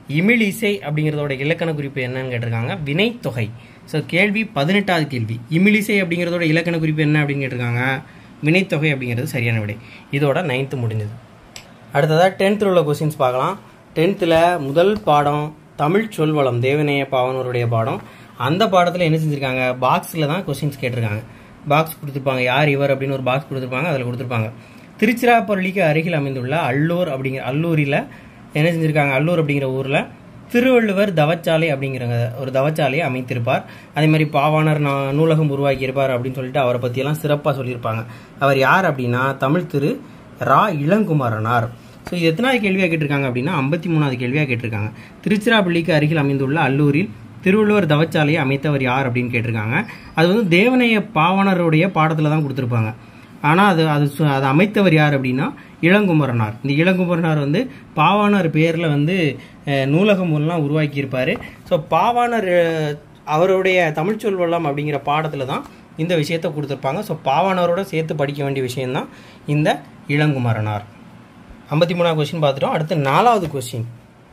இமிழிசை அப்படிங்கிறதோட இலக்கண குறிப்பு என்னன்னு கேட்டிருக்காங்க வினைத்தொகை ஸோ கேள்வி பதினெட்டாவது கேள்வி இமிழிசை அப்படிங்கிறதோட இலக்கண குறிப்பு என்ன அப்படின்னு கேட்டிருக்காங்க வினைத்தொகை அப்படிங்கிறது சரியான விடை இதோட நைன்த்து முடிஞ்சது அடுத்ததாக டென்த்தில் உள்ள கொஸ்டின்ஸ் பார்க்கலாம் டென்த்தில் முதல் பாடம் தமிழ் சொல்வளம் தேவநேய பாவனருடைய பாடம் அந்த பாடத்தில் என்ன செஞ்சுருக்காங்க பாக்ஸில் தான் கொஸ்டின்ஸ் கேட்டிருக்காங்க பாக்ஸ் கொடுத்துருப்பாங்க யார் இவர் அப்படின்னு ஒரு பாக்ஸ் கொடுத்துருப்பாங்க அதில் கொடுத்துருப்பாங்க திருச்சிராப்பள்ளிக்கு அருகில் அமைந்துள்ள அல்லூர் அப்படிங்கிற அல்லூரில் என்ன செஞ்சுருக்காங்க அல்லூர் அப்படிங்கிற ஊரில் திருவள்ளுவர் தவச்சாலை அப்படிங்கிற ஒரு தவச்சாலையை அமைத்திருப்பார் அதே மாதிரி பாவாணர் நா- நூலகம் உருவாக்கியிருப்பார் அப்படின்னு சொல்லிட்டு அவரை பற்றியெல்லாம் சிறப்பாக சொல்லியிருப்பாங்க அவர் யார் அப்படின்னா தமிழ் திரு ரா இளங்குமரனார் ஸோ இது எத்தனாவது கேள்வியாக கேட்டிருக்காங்க அப்படின்னா ஐம்பத்தி மூணாவது கேள்வியாக கேட்டிருக்காங்க திருச்சிராப்பள்ளிக்கு அருகில் அமைந்துள்ள அல்லூரில் திருவள்ளுவர் தவச்சாலையை அமைத்தவர் யார் அப்படின்னு கேட்டிருக்காங்க அது வந்து தேவனைய பாவனருடைய பாடத்தில் தான் கொடுத்துருப்பாங்க ஆனால் அது அது சு- அது அமைத்தவர் யார் அப்படின்னா இளங்குமரனார் இந்த இளங்குமரனார் வந்து பாவாணர் பேரில் வந்து அஹ், நூலகம் எல்லாம் உருவாக்கியிருப்பார் ஸோ பாவாணர் அஹ், அவருடைய தமிழ் சொல்வெல்லாம் அப்படிங்கிற பாடத்தில் தான் இந்த விஷயத்தை கொடுத்துருப்பாங்க ஸோ பாவாணரோட சேர்த்து படிக்க வேண்டிய விஷயம்தான் இந்த இளங்குமரனார் ஐம்பத்தி மூணாவது கொஸ்டின் பார்த்துட்டோம் அடுத்து நாலாவது கொஸ்டின்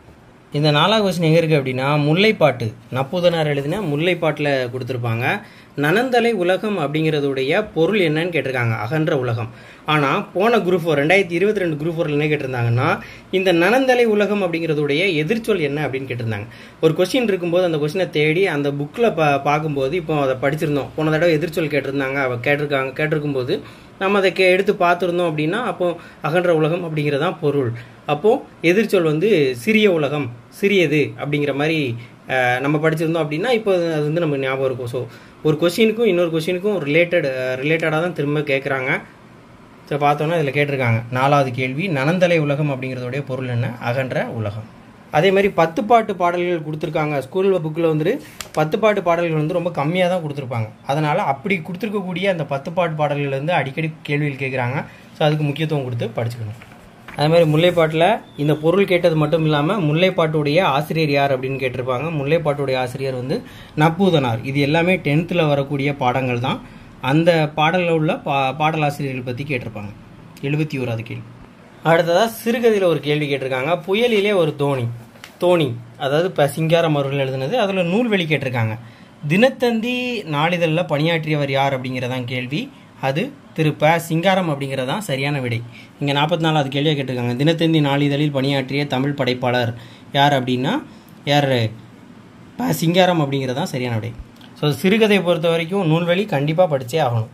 இந்த நாலாவது கொஸ்டின் எங்கே இருக்குது அப்படின்னா முல்லைப்பாட்டு நப்பூதனார் எழுதின முல்லைப்பாட்டில் கொடுத்துருப்பாங்க நனந்தலை உலகம் அப்படிங்கிறதுடைய பொருள் என்னன்னு கேட்டிருக்காங்க அகன்ற உலகம் ஆனால் போன குரூப் ஃபோர் ரெண்டாயிரத்தி இருபத்தி ரெண்டு குரூப் ஃபோரில் என்ன கேட்டிருந்தாங்கன்னா இந்த நனந்தலை உலகம் அப்படிங்கிறதுடைய எதிர்ச்சொல் என்ன அப்படின்னு கேட்டிருந்தாங்க ஒரு கொஸ்டின் இருக்கும்போது அந்த கொஸ்டினை தேடி அந்த புக்கில் பா பார்க்கும்போது இப்போ அதை படிச்சிருந்தோம் போன தடவை எதிர்ச்சொல் கேட்டிருந்தாங்க அவ கேட்டிருக்காங்க கேட்டிருக்கும்போது நம்ம அதை கே எடுத்து பார்த்துருந்தோம் அப்படின்னா அப்போ அகன்ற உலகம் அப்படிங்கிறதான் பொருள் அப்போ எதிர்ச்சொல் வந்து சிறிய உலகம் சிறியது அப்படிங்கிற மாதிரி அஹ், நம்ம படிச்சிருந்தோம் அப்படின்னா இப்போ அது வந்து நம்ம ஞாபகம் இருக்கும் ஸோ ஒரு கொஸ்டினுக்கும் இன்னொரு கொஸ்டினுக்கும் ரிலேட்டட் ரிலேட்டடாக தான் திரும்ப கேட்குறாங்க ஸோ பார்த்தோன்னா இதில் கேட்டிருக்காங்க நாலாவது கேள்வி நனந்தலை உலகம் அப்படிங்கிறதோடைய பொருள் என்ன அகன்ற உலகம் அதே மாதிரி பத்து பாட்டு பாடல்கள் கொடுத்துருக்காங்க ஸ்கூல் புக்கில் வந்துட்டு பத்து பாட்டு பாடல்கள் வந்து ரொம்ப கம்மியாக தான் கொடுத்துருப்பாங்க அதனால் அப்படி கொடுத்துருக்கக்கூடிய அந்த பத்து பாட்டு பாடல்கள் வந்து அடிக்கடி கேள்விகள் கேட்குறாங்க ஸோ அதுக்கு முக்கியத்துவம் கொடுத்து படிச்சுக்கணும் அதே மாதிரி முல்லைப்பாட்டில் இந்த பொருள் கேட்டது மட்டும் இல்லாமல் முல்லைப்பாட்டுடைய ஆசிரியர் யார் அப்படின்னு கேட்டிருப்பாங்க முல்லைப்பாட்டுடைய ஆசிரியர் வந்து நப்பூதனார் இது எல்லாமே டென்த்தில் வரக்கூடிய பாடங்கள் தான் அந்த பாடலில் உள்ள பா பாடலாசிரியர்கள் பற்றி கேட்டிருப்பாங்க எழுபத்தி ஓராது கேள்வி அடுத்ததாக சிறுகதையில் ஒரு கேள்வி கேட்டிருக்காங்க புயலிலே ஒரு தோணி தோணி அதாவது இப்போ சிங்காரம் அவர்கள் எழுதுனது அதில் நூல்வெளி கேட்டிருக்காங்க தினத்தந்தி நாளிதழில் பணியாற்றியவர் யார் அப்படிங்கிறதான் கேள்வி அது திரு ப சிங்காரம் அப்படிங்கிறதான் சரியான விடை இங்கே நாற்பத்தி நாலாவது கேள்வியாக கேட்டிருக்காங்க தினத்தந்தி நாளிதழில் பணியாற்றிய தமிழ் படைப்பாளர் யார் அப்படின்னா யார் ப சிங்காரம் அப்படிங்கிறதான் சரியான விடை ஸோ சிறுகதையை பொறுத்த வரைக்கும் நூல்வெளி கண்டிப்பாக படித்தே ஆகணும்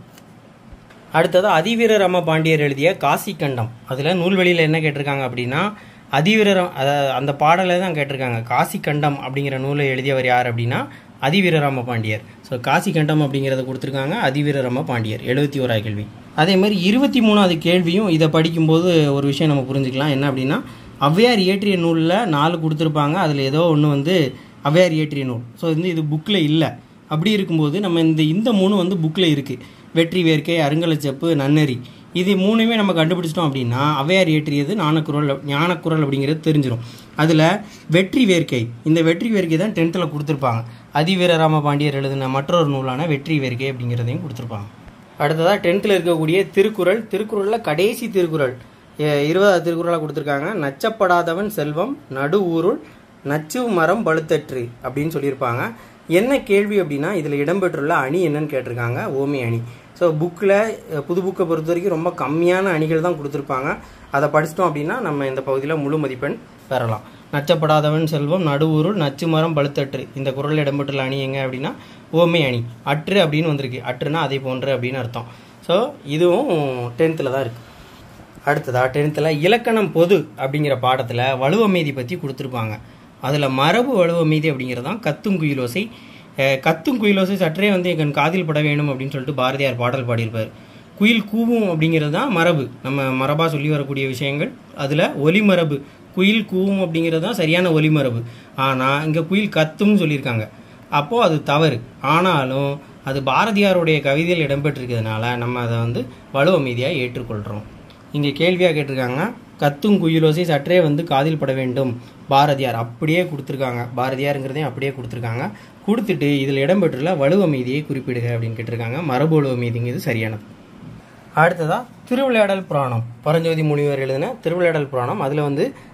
அடுத்தது அதிவீர ராம பாண்டியர் எழுதிய காசி கண்டம் அதில் நூல்வெளியில் என்ன கேட்டிருக்காங்க அப்படின்னா அதிவீர ராம- அதாவது அந்த பாடலை தான் கேட்டிருக்காங்க காசி கண்டம் அப்படிங்கிற நூலை எழுதியவர் யார் அப்படின்னா அதிவீரராம பாண்டியர் ஸோ காசி கண்டம் அப்படிங்கிறத கொடுத்துருக்காங்க அதிவீரராம பாண்டியர் எழுபத்தி ஓரா கேள்வி அதே மாதிரி இருபத்தி மூணாவது கேள்வியும் இதை படிக்கும்போது ஒரு விஷயம் நம்ம புரிஞ்சுக்கலாம் என்ன அப்படின்னா ஔவையார் இயற்றிய நூலில் நாலு கொடுத்துருப்பாங்க அதில் ஏதோ ஒன்று வந்து ஔவையார் இயற்றிய நூல் ஸோ வந்து இது புக்கில் இல்லை அப்படி இருக்கும்போது நம்ம இந்த இந்த மூணு வந்து புக்கில் இருக்குது வெற்றி வேர்க்கை அருங்கலச்செப்பு நன்னெறி இது மூணுமே நம்ம கண்டுபிடிச்சிட்டோம் அப்படின்னா ஔவையார் இயற்றியது ஞானக்குரல் ஞானக்குரல் அப்படிங்கிறது தெரிஞ்சிடும் அதில் வெற்றி வேர்க்கை இந்த வெற்றி வேர்க்கை தான் டென்த்தில் கொடுத்துருப்பாங்க அதிவீரராம பாண்டியர் எழுதின மற்றொரு நூலான வெற்றி வேர்க்கை அப்படிங்கிறதையும் கொடுத்துருப்பாங்க அடுத்ததாக டென்த்தில் இருக்கக்கூடிய திருக்குறள் திருக்குறளில் கடைசி திருக்குறள் எ- இருபதாவது திருக்குறளாக கொடுத்துருக்காங்க நச்சப்படாதவன் செல்வம் நடு ஊருள் நச்சு மரம் பழுத்தற்று அப்படின்னு சொல்லியிருப்பாங்க என்ன கேள்வி அப்படின்னா இதில் இடம்பெற்றுள்ள அணி என்னன்னு கேட்டிருக்காங்க ஓமி அணி ஸோ புக்கில் புது புக்கை பொறுத்த வரைக்கும் ரொம்ப கம்மியான அணிகள் தான் கொடுத்துருப்பாங்க அதை படிச்சிட்டோம் அப்படின்னா நம்ம இந்த பகுதியில் முழு மதிப்பெண் பெறலாம் நச்சப்படாதவன் செல்வம் நடுவூருள் நச்சு மரம் பழுத்தற்று இந்த குரலில் இடம்பெற்றுள்ள அணி எங்க அப்படின்னா ஓமை அணி அற்று அப்படின்னு வந்திருக்கு அற்றுனா அதை போன்று அப்படின்னு அர்த்தம் ஸோ இதுவும் டென்த்தில் தான் இருக்குது அடுத்ததா டென்த்தில் இலக்கணம் பொது அப்படிங்கிற பாடத்தில் வலுவமைதி பற்றி கொடுத்துருப்பாங்க அதில் மரபு வலுவமைதி அப்படிங்கிறது தான் கத்தும் குயிலோசை அஹ், கத்தும் குயிலோசை சற்றே வந்து என் காதில் பட வேணும் அப்படின்னு சொல்லிட்டு பாரதியார் பாடல் பாடியிருப்பார் குயில் கூவும் அப்படிங்கிறது தான் மரபு நம்ம மரபாக சொல்லி வரக்கூடிய விஷயங்கள் அதில் ஒலிமரபு குயில் கூவும் அப்படிங்கிறது தான் சரியான ஒலிமரபு ஆனால் இங்கே குயில் கத்தும்னு சொல்லியிருக்காங்க அப்போது அது தவறு ஆனாலும் அது பாரதியாருடைய கவிதையில் இடம்பெற்றிருக்கிறதுனால நம்ம அதை வந்து வலுவமைதியாக ஏற்றுக்கொள்கிறோம் இங்கே கேள்வியாக கேட்டிருக்காங்க கத்தும் குயிலோசை சற்றே வந்து காதில் பட வேண்டும் பாரதியார் அப்படியே கொடுத்துருக்காங்க பாரதியாருங்கிறதையும் அப்படியே கொடுத்துருக்காங்க கொடுத்துட்டு இதில் இடம்பெற்றுள்ள வலுவமைதியை குறிப்பிடுக அப்படின்னு கேட்டிருக்காங்க மரபு வலுவமைதிங்கிறது சரியானது அடுத்ததா திருவிளையாடல் புராணம் பரஞ்சோதி முனிவர் எழுதின திருவிளையாடல் புராணம் அதில் வந்து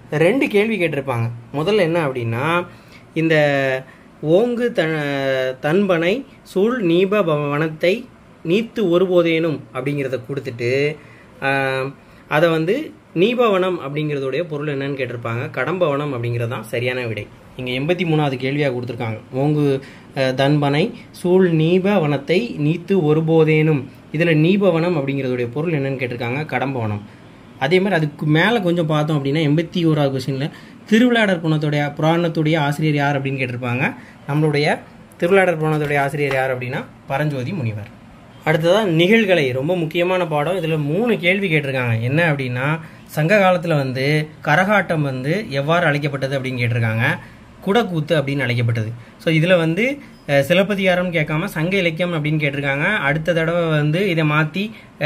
ரெண்டு கேள்வி கேட்டிருப்பாங்க முதல்ல என்ன அப்படின்னா இந்த ஓங்கு த தன்பனை சூழ் நீப வ- வனத்தை நீத்து ஒருபோதேனும் அப்படிங்கிறத கொடுத்துட்டு ஆஹ், அதை வந்து நீபவனம் அப்படிங்கிறதுடைய பொருள் என்னன்னு கேட்டிருப்பாங்க கடம்பவனம் அப்படிங்கிறது தான் சரியான விடை இங்கே எண்பத்தி மூணாவது கேள்வியாக கொடுத்துருக்காங்க ஓங்கு அஹ், தன்பனை சூழ் நீப வனத்தை நீத்து ஒருபோதேனும் இதில் நீபவனம் அப்படிங்கிறதுடைய பொருள் என்னன்னு கேட்டிருக்காங்க கடம்பவனம் அதே மாதிரி அதுக்கு மேலே கொஞ்சம் பார்த்தோம் அப்படின்னா எண்பத்தி ஓராவது கொஸ்டினில் திருவிளையாடற் புராணத்துடைய புராணத்துடைய ஆசிரியர் யார் அப்படின்னு கேட்டிருப்பாங்க நம்மளுடைய திருவிளையாடற் புராணத்துடைய ஆசிரியர் யார் அப்படின்னா பரஞ்சோதி முனிவர் அடுத்ததாக நிகழ்கலை ரொம்ப முக்கியமான பாடம் இதில் மூணு கேள்வி கேட்டிருக்காங்க என்ன அப்படின்னா சங்க காலத்தில் வந்து கரகாட்டம் வந்து எவ்வாறு அழைக்கப்பட்டது அப்படின்னு கேட்டிருக்காங்க குடக்கூத்து அப்படின்னு அழைக்கப்பட்டது ஸோ இதில் வந்து அஹ், சிலப்பதிகாரம் கேட்காம சங்க இலக்கியம் அப்படின்னு கேட்டிருக்காங்க அடுத்த தடவை வந்து இதை மாற்றி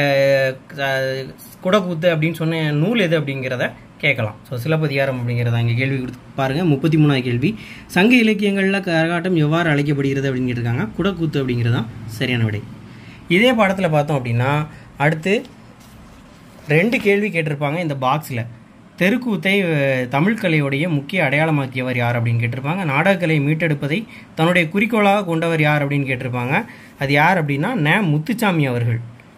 குடக்கூத்து அப்படின்னு சொன்ன நூல் எது அப்படிங்கிறத கேட்கலாம் ஸோ சிலப்பதிகாரம் அப்படிங்கிறத இங்கே கேள்வி கொடுத்து பாருங்கள் முப்பத்தி மூணாவது கேள்வி சங்க இலக்கியங்களில் கரகாட்டம் எவ்வாறு அழைக்கப்படுகிறது அப்படின்னு கேட்டிருக்காங்க குடக்கூத்து அப்படிங்கிறது தான் சரியான விடை இதே பாடத்தில் பார்த்தோம் அப்படின்னா அடுத்து ரெண்டு கேள்வி கேட்டிருப்பாங்க இந்த பாக்ஸில் தெருக்கூத்தை அஹ், தமிழ் கலையுடைய முக்கிய அடையாளமாக்கியவர் யார் அப்படின்னு கேட்டிருப்பாங்க நாடகக்கலை மீட்டெடுப்பதை தன்னுடைய குறிக்கோளாக கொண்டவர் யார் அப்படின்னு கேட்டிருப்பாங்க அது யார் அப்படின்னா ந முத்துச்சாமி அவர்கள்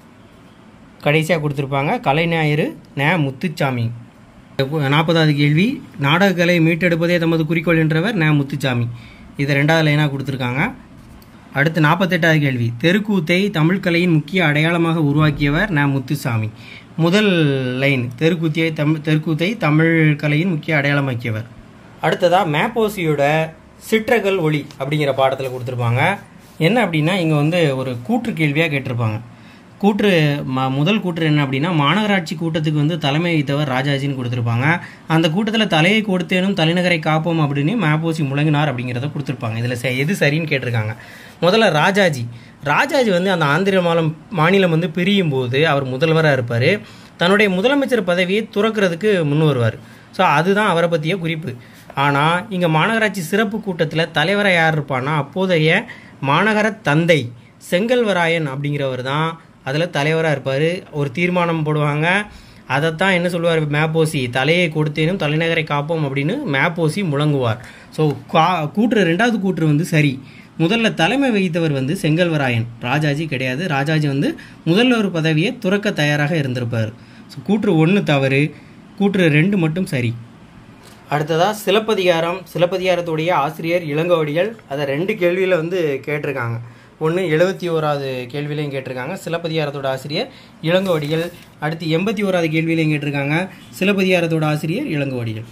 கடைசியாக கொடுத்துருப்பாங்க கலைஞாயிறு ந முத்துச்சாமி நாற்பதாவது கேள்வி நாடகக்கலை மீட்டெடுப்பதே தமது குறிக்கோள் என்றவர் ந முத்துச்சாமி இது ரெண்டாவது லைனாக கொடுத்துருக்காங்க அடுத்து நாற்பத்தெட்டாவது கேள்வி தெருக்கூத்தை தமிழ் கலையின் முக்கிய அடையாளமாக உருவாக்கியவர் ந முத்துசாமி முதல் லைன் தெருக்கூத்தியை தமிழ் தெருக்கூத்தை தமிழ் கலையின் முக்கிய அடையாளமாக்கியவர் அடுத்ததா மேப்போசியோட சிற்றகல் ஒளி அப்படிங்கிற பாடத்தில் கொடுத்துருப்பாங்க என்ன அப்படின்னா இங்கே வந்து ஒரு கூற்று கேள்வியாக கேட்டிருப்பாங்க கூற்று ம முதல் கூற்று என்ன அப்படின்னா மாநகராட்சி கூட்டத்துக்கு வந்து தலைமை வைத்தவர் ராஜாஜின்னு கொடுத்துருப்பாங்க அந்த கூட்டத்தில் தலையை கொடுத்தேனும் தலைநகரை காப்போம் அப்படின்னு மேப்போசி முழங்கினார் அப்படிங்கிறத கொடுத்துருப்பாங்க இதில் எது சரின்னு கேட்டிருக்காங்க முதல்ல ராஜாஜி ராஜாஜி வந்து அந்த ஆந்திர மாநிலம் மாநிலம் வந்து பிரியும் போது அவர் முதல்வராக இருப்பார் தன்னுடைய முதலமைச்சர் பதவியை துறக்கிறதுக்கு முன் வருவார் ஸோ அதுதான் அவரை பற்றிய குறிப்பு ஆனால் இங்கே மாநகராட்சி சிறப்பு கூட்டத்தில் தலைவராக யார் இருப்பான்னா அப்போதைய மாநகர தந்தை செங்கல்வராயன் அப்படிங்கிறவர் தான் அதில் தலைவராக இருப்பார் ஒரு தீர்மானம் போடுவாங்க அதைத்தான் என்ன சொல்லுவார் மேப்போசி தலையை கொடுத்தேனும் தலைநகரை காப்போம் அப்படின்னு மேப்போசி முழங்குவார் ஸோ கா கூற்று ரெண்டாவது கூற்று வந்து சரி முதல்ல தலைமை வகித்தவர் வந்து செங்கல்வராயன் ராஜாஜி கிடையாது ராஜாஜி வந்து முதல்வர் பதவியை துறக்க தயாராக இருந்திருப்பார் ஸோ கூற்று ஒன்று தவறு கூற்று ரெண்டு மட்டும் சரி அடுத்ததா சிலப்பதிகாரம் சிலப்பதிகாரத்துடைய ஆசிரியர் இளங்கோவடிகள் அதை ரெண்டு கேள்வியில் வந்து கேட்டிருக்காங்க ஒன்று எழுபத்தி ஓராவது கேள்வியிலையும் கேட்டிருக்காங்க சிலப்பதிகாரத்தோட ஆசிரியர் இளங்கோவடிகள் அடுத்து எண்பத்தி ஓராவது கேள்வியிலையும் கேட்டிருக்காங்க சிலப்பதிகாரத்தோட ஆசிரியர் இளங்கோவடிகள்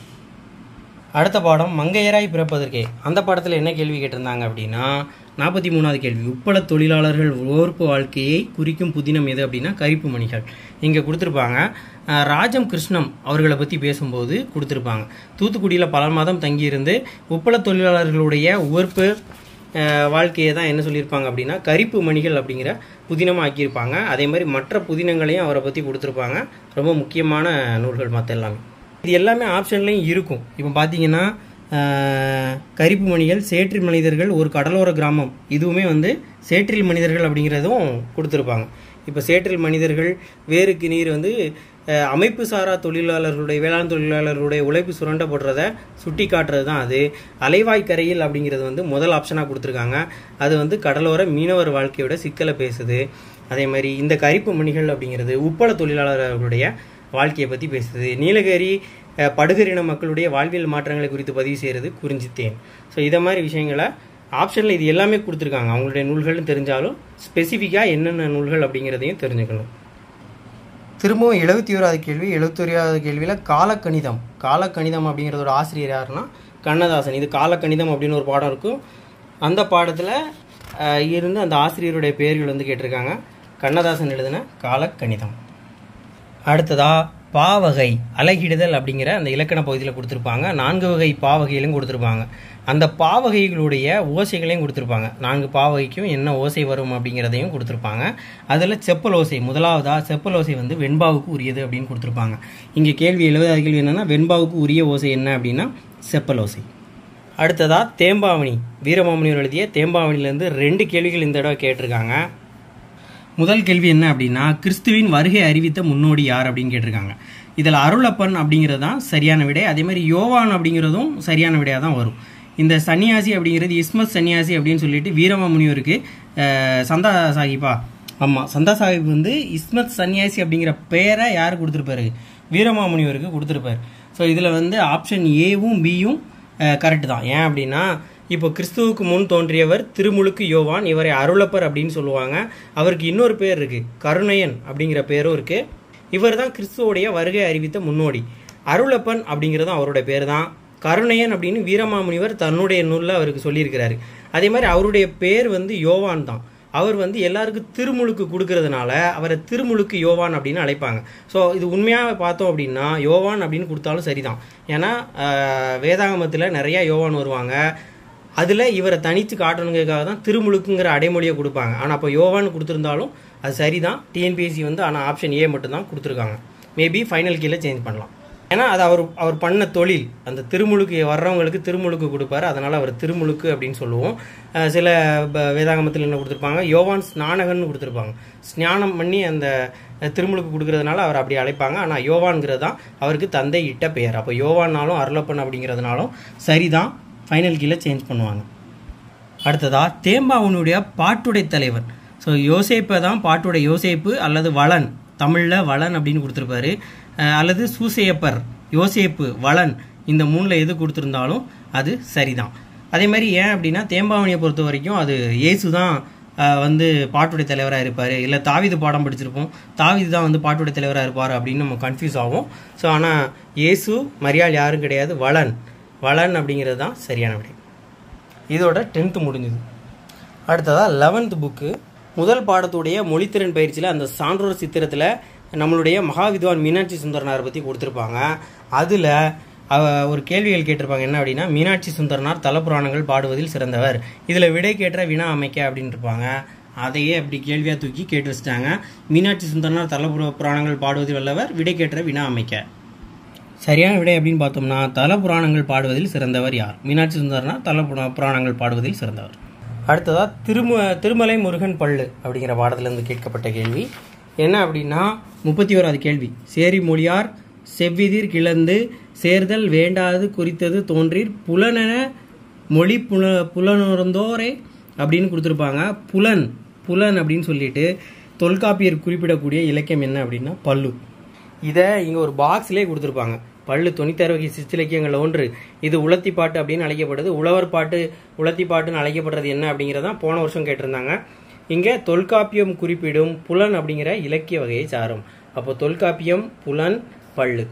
அடுத்த பாடம் மங்கையராய் பிறப்பதற்கே அந்த பாடத்தில் என்ன கேள்வி கேட்டிருந்தாங்க அப்படின்னா நாற்பத்தி மூணாவது கேள்வி உப்பள தொழிலாளர்கள் ஓர்ப்பு வாழ்க்கையை குறிக்கும் புதினம் எது அப்படின்னா கரிப்பு மணிகள் இங்கே கொடுத்துருப்பாங்க அஹ், ராஜம் கிருஷ்ணம் அவர்களை பற்றி பேசும்போது கொடுத்துருப்பாங்க தூத்துக்குடியில் பல மாதம் தங்கியிருந்து உப்பள தொழிலாளர்களுடைய உவர்ப்பு அஹ், வாழ்க்கையை தான் என்ன சொல்லியிருப்பாங்க அப்படின்னா கரிப்பு மணிகள் அப்படிங்கிற புதினமாக ஆக்கியிருப்பாங்க அதே மாதிரி மற்ற புதினங்களையும் அவரை பற்றி கொடுத்துருப்பாங்க ரொம்ப முக்கியமான நூல்கள் மற்ற எல்லாமே இது எல்லாமே ஆப்ஷன்லையும் இருக்கும் இப்போ பார்த்தீங்கன்னா ஆஹ், கரிப்பு மணிகள் சேற்றில் மனிதர்கள் ஒரு கடலோர கிராமம் இதுவுமே வந்து சேற்றில் மனிதர்கள் அப்படிங்கிறதும் கொடுத்துருப்பாங்க இப்போ சேற்றில் மனிதர்கள் வேருக்கு நீர் வந்து ஆஹ், அமைப்பு சாரா தொழிலாளர்களுடைய வேளாண் தொழிலாளர்களுடைய உழைப்பு சுரண்டப்படுறத சுட்டி காட்டுறது தான் அது அலைவாய் கரையில் அப்படிங்கிறது வந்து முதல் ஆப்ஷனாக கொடுத்துருக்காங்க அது வந்து கடலோர மீனவர் வாழ்க்கையோட சிக்கலை பேசுது அதே மாதிரி இந்த கரிப்பு மணிகள் அப்படிங்கிறது உப்பள தொழிலாளர்களுடைய வாழ்க்கையை பற்றி பேசுது நீலகிரி அஹ், படுகரின மக்களுடைய வாழ்வியல் மாற்றங்களை குறித்து பதிவு செய்கிறது குறிஞ்சித்தேன் ஸோ இதை மாதிரி விஷயங்களை ஆப்ஷனில் இது எல்லாமே கொடுத்துருக்காங்க அவங்களுடைய நூல்கள்னு தெரிஞ்சாலும் ஸ்பெசிஃபிக்காக என்னென்ன நூல்கள் அப்படிங்கிறதையும் தெரிஞ்சுக்கணும் திரும்பவும் எழுபத்தி ஓராவது கேள்வி எழுபத்தி ஓராவது கேள்வியில் காலக்கணிதம் காலக்கணிதம் அப்படிங்கிறதோட ஆசிரியர் யாருன்னா கண்ணதாசன் இது காலக்கணிதம் அப்படின்னு ஒரு பாடம் இருக்கும் அந்த பாடத்தில் இருந்து அந்த ஆசிரியருடைய பெயர்கள் வந்து கேட்டிருக்காங்க கண்ணதாசன் எழுதின காலக்கணிதம் அடுத்ததா பாவகை அலகிடுதல் அப்படிங்கிற அந்த இலக்கண பகுதியில் கொடுத்துருப்பாங்க நான்கு வகை பாவகையிலும் கொடுத்துருப்பாங்க அந்த பாவகைகளுடைய ஓசைகளையும் கொடுத்துருப்பாங்க நான்கு பாவகைக்கும் என்ன ஓசை வரும் அப்படிங்கிறதையும் கொடுத்துருப்பாங்க அதில் செப்பல் ஓசை முதலாவதா செப்பல் ஓசை வந்து வெண்பாவுக்கு உரியது அப்படின்னு கொடுத்துருப்பாங்க இங்கே கேள்வி எழுபதாவது கேள்வி என்னன்னா வெண்பாவுக்கு உரிய ஓசை என்ன அப்படின்னா செப்பல் ஓசை அடுத்ததா தேம்பாவணி வீரமாமுனிவர் எழுதிய தேம்பாவணிலேருந்து ரெண்டு கேள்விகள் இந்த தடவை கேட்டிருக்காங்க முதல் கேள்வி என்ன அப்படின்னா கிறிஸ்துவின் வருகை அறிவித்த முன்னோடி யார் அப்படின்னு கேட்டிருக்காங்க இதில் அருளப்பன் அப்படிங்கிறது தான் சரியான விடை அதே மாதிரி யோவான் அப்படிங்கிறதும் சரியான விடையாக தான் வரும் இந்த சன்னியாசி அப்படிங்கிறது இஸ்மத் சன்னியாசி அப்படின்னு சொல்லிட்டு வீரமாமுனிவருக்கு அஹ், சந்தா சாஹிப்பா ஆமாம் சந்தா சாஹிப் வந்து இஸ்மத் சன்னியாசி அப்படிங்கிற பெயரை யார் கொடுத்துருப்பாரு வீரமாமுனிவருக்கு கொடுத்துருப்பாரு ஸோ இதில் வந்து ஆப்ஷன் ஏவும் பியும் கரெக்ட் தான் ஏன் அப்படின்னா இப்போ கிறிஸ்துவுக்கு முன் தோன்றியவர் திருமுழுக்கு யோவான் இவரை அருளப்பர் அப்படின்னு சொல்லுவாங்க அவருக்கு இன்னொரு பேர் இருக்கு கருணையன் அப்படிங்கிற பேரும் இருக்கு இவர் தான் கிறிஸ்துவோடைய வருகை அறிவித்த முன்னோடி அருளப்பன் அப்படிங்கிறது அவருடைய பேர் தான் கருணையன் அப்படின்னு வீரமாமுனிவர் தன்னுடைய நூலில் அவருக்கு சொல்லியிருக்கிறாரு அதே மாதிரி அவருடைய பேர் வந்து யோவான் தான் அவர் வந்து எல்லாருக்கும் திருமுழுக்கு கொடுக்கறதுனால அவரை திருமுழுக்கு யோவான் அப்படின்னு அழைப்பாங்க ஸோ இது உண்மையாக பார்த்தோம் அப்படின்னா யோவான் அப்படின்னு கொடுத்தாலும் சரிதான் ஏன்னா ஆஹ், வேதாகமத்தில் நிறைய யோவான் வருவாங்க அதில் இவரை தனித்து காட்டணுங்கிறதுக்காக தான் திருமுழுக்குங்கிற அடைமொழியை கொடுப்பாங்க ஆனால் அப்போ யோவான் கொடுத்துருந்தாலும் அது சரிதான் டிஎன்பிஎஸ்சி வந்து ஆனால் ஆப்ஷன் ஏ மட்டும் தான் கொடுத்துருக்காங்க மேபி ஃபைனல் கீழே சேஞ்ச் பண்ணலாம் ஏன்னா அது அவர் அவர் பண்ண தொழில் அந்த திருமுழுக்கு வர்றவங்களுக்கு திருமுழுக்கு கொடுப்பாரு அதனால அவர் திருமுழுக்கு அப்படின்னு சொல்லுவோம் அஹ் சில ப- வேதாகமத்தில் என்ன கொடுத்துருப்பாங்க யோவான் ஸ்நானகன்னு கொடுத்துருப்பாங்க ஸ்நானம் பண்ணி அந்த அஹ், திருமுழுக்கு கொடுக்கறதுனால அவர் அப்படி அழைப்பாங்க ஆனால் யோவான்ங்கிறது தான் அவருக்கு தந்தை இட்ட பெயர் அப்போ யோவான்னாலும் அருளப்பன் அப்படிங்கிறதுனாலும் சரிதான் ஃபைனல் கீழே சேஞ்ச் பண்ணுவாங்க அடுத்ததா தேம்பாவனுடைய பாட்டுடை தலைவர் ஸோ யோசேப்பை தான் பாட்டுடை யோசேப்பு அல்லது வளன் தமிழில் வளன் அப்படின்னு கொடுத்துருப்பாரு அஹ் அல்லது சூசையப்பர் யோசேப்பு வளன் இந்த மூணில் எது கொடுத்துருந்தாலும் அது சரிதான் அதே மாதிரி ஏன் அப்படின்னா தேம்பாவனியை பொறுத்த வரைக்கும் அது இயேசு தான் அஹ், வந்து பாட்டுடை தலைவராக இருப்பார் இல்லை தாவிது பாடம் படிச்சிருப்போம் தாவிது தான் வந்து பாட்டுடை தலைவராக இருப்பார் அப்படின்னு நம்ம கன்ஃபியூஸ் ஆகும் ஸோ ஆனால் இயேசு மரியாள் யாரும் கிடையாது வளன் வளன் அப்படிங்கிறது தான் சரியான விடை இதோட டென்த்து முடிஞ்சுது அடுத்ததாக லெவன்த் புக்கு முதல் பாடத்துடைய மொழித்திறன் பயிற்சியில் அந்த சான்றோர் சித்திரத்தில் நம்மளுடைய மகாவித்வான் மீனாட்சி சுந்தரனார் பற்றி கொடுத்துருப்பாங்க அதில் ஒரு கேள்விகள் கேட்டிருப்பாங்க என்ன அப்படின்னா மீனாட்சி சுந்தரனார் தலப்புராணங்கள் பாடுவதில் சிறந்தவர் இதில் விடை கேட்ட வினா அமைக்க அப்படின்னு இருப்பாங்க அதையே அப்படி கேள்வியாக தூக்கி கேட்டு வச்சிட்டாங்க மீனாட்சி சுந்தரனார் தலப்புற புராணங்கள் பாடுவதில் வல்லவர் விடை கேட்ட வினா அமைக்க சரியான விடை அப்படின்னு பார்த்தோம்னா தல புராணங்கள் பாடுவதில் சிறந்தவர் யார் மீனாட்சி சுந்தரனார் தல புரா- புராணங்கள் பாடுவதில் சிறந்தவர் அடுத்ததா திரும திருமலை முருகன் பள்ளு அப்படிங்கிற பாடத்திலிருந்து கேட்கப்பட்ட கேள்வி என்ன அப்படின்னா முப்பத்தி ஓராவது கேள்வி சேரி மொழியார் செவ்விதிர் கிளந்து சேர்தல் வேண்டாது குறித்தது தோன்றீர் புலனென மொழி புல புலனுறந்தோரே அப்படின்னு கொடுத்துருப்பாங்க புலன் புலன் அப்படின்னு சொல்லிட்டு தொல்காப்பியர் குறிப்பிடக்கூடிய இலக்கியம் என்ன அப்படின்னா பல்லு இதை இங்கே ஒரு பாக்ஸ்லேயே கொடுத்துருப்பாங்க பல்லு தொண்ணூத்தாறு வகை சிற்றிலக்கியங்களில் ஒன்று இது உலத்தி பாட்டு அப்படின்னு அழைக்கப்படுது உழவர் பாட்டு உலத்தி பாட்டுன்னு அழைக்கப்படுறது என்ன அப்படிங்கிறதான் போன வருஷம் கேட்டிருந்தாங்க இங்கே தொல்காப்பியம் குறிப்பிடும் புலன் அப்படிங்கிற இலக்கிய வகையை சாரும் அப்போ தொல்காப்பியம் புலன் பல்லு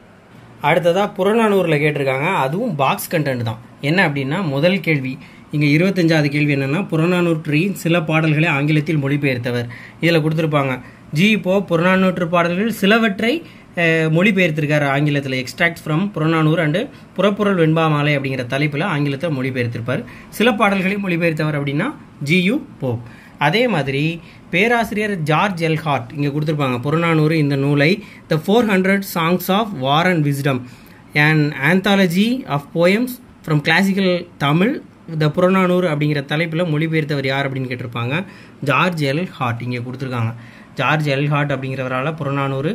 அடுத்ததா புறநானூரில் கேட்டிருக்காங்க அதுவும் பாக்ஸ் கண்டென்ட் தான் என்ன அப்படின்னா முதல் கேள்வி இங்கே இருபத்தஞ்சாவது கேள்வி என்னன்னா புறநானூற்றின் சில பாடல்களை ஆங்கிலத்தில் மொழிபெயர்த்தவர் இதில் கொடுத்துருப்பாங்க ஜி இப்போ புறநானூற்று பாடல்கள் சிலவற்றை அஹ், மொழிபெயர்த்திருக்காரு ஆங்கிலத்தில் extract from Purananuru and Purapporul Venba Malai அப்படிங்கிற தலைப்பில் ஆங்கிலத்தில் மொழிபெயர்த்திருப்பார் சில பாடல்களை மொழிபெயர்த்தவர் அப்படின்னா ஜியு போப் அதே மாதிரி பேராசிரியர் ஜார்ஜ் எல்ஹார்ட் இங்கே கொடுத்துருப்பாங்க புறநானூறு இந்த நூலை the four hundred songs of war and wisdom and anthology of poems from classical Tamil the Purananuru அப்படிங்கிற தலைப்பில் மொழிபெயர்த்தவர் யார் அப்படின்னு கேட்டிருப்பாங்க ஜார்ஜ் எல் ஹார்ட் இங்கே கொடுத்துருக்காங்க ஜார்ஜ் எல் ஹார்ட் அப்படிங்கிறவரால் Purananuru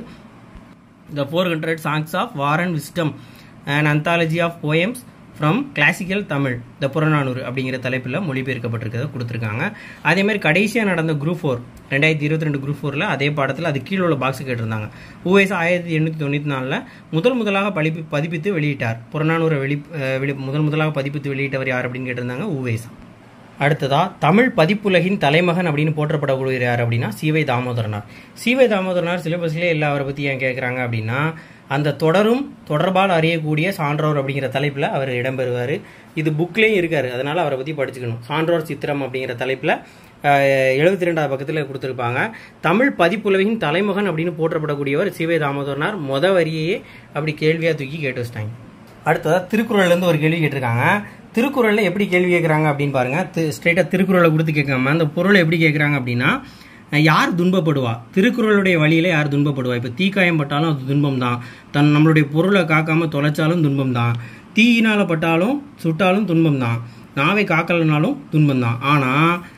the four hundred songs of war and wisdom and anthology of poems from classical Tamil the Purananuru அப்படிங்கிற தலைப்பில் மொழிபெயர்க்கப்பட்டிருக்கிறத கொடுத்துருக்காங்க அதே மாதிரி கடைசியாக நடந்த குரூப் ஃபோர் ரெண்டாயிரத்தி இருபத்தி ரெண்டு குரூப் ஃபோரில் அதே பாடத்தில் அது கீழே உள்ள பாக்ஸ் கேட்டிருந்தாங்க ஊஎஸ் ஆயிரத்தி எண்ணூற்றி தொண்ணூற்றி நாலில் முதல் முதலாக பழிப்பு பதிப்பித்து வெளியிட்டார் புறநானூரை வெளி அஹ் வெளி முதல் முதலாக பதிப்பித்து வெளியிட்டவர் யார் அப்படின்னு கேட்டிருந்தாங்க ஊவேஸ் அடுத்ததா தமிழ் பதிப்புலகின் தலைமகன் அப்படின்னு போற்றப்படக்கூடிய யார் அப்படின்னா சீவை தாமோதரனார் சீவை தாமோதரனார் சிலபஸ்லேயே இல்லை அவரை பற்றி ஏன் கேட்குறாங்க அப்படின்னா அந்த தொடரும் தொடர்பால் அறியக்கூடிய சான்றோர் அப்படிங்கிற தலைப்பில் அவர் இடம்பெறுவார் இது புக்லேயும் இருக்காரு அதனால அவரை பற்றி படிச்சுக்கணும் சான்றோர் சித்திரம் அப்படிங்கிற தலைப்பில் எழுபத்தி ரெண்டாவது பக்கத்தில் கொடுத்துருப்பாங்க தமிழ் பதிப்புலகின் தலைமகன் அப்படின்னு போற்றப்படக்கூடியவர் சீவை தாமோதரனார் மொத வரியையே அப்படி கேள்வியாக தூக்கி கேட்டு வச்சிட்டாங்க அடுத்ததா திருக்குறள்ல இருந்து ஒரு கேள்வி கேட்டிருக்காங்க திருக்குறள்ல எப்படி கேள்வி கேட்குறாங்க அப்படின்னு பாருங்க ஸ்ட்ரெயிட்டாக திருக்குறளை கொடுத்து கேட்காம அந்த பொருளை எப்படி கேட்குறாங்க அப்படின்னா அஹ், யார் துன்பப்படுவா திருக்குறளுடைய வழியில யார் துன்பப்படுவா இப்போ தீக்காயம் பட்டாலும் அது துன்பம் தான் தன் நம்மளுடைய பொருளை காக்காம தொலைச்சாலும் துன்பம் தான் தீயினால பட்டாலும் சுட்டாலும் துன்பம் தான் நாவை காக்கலனாலும் துன்பம் தான் ஆனால்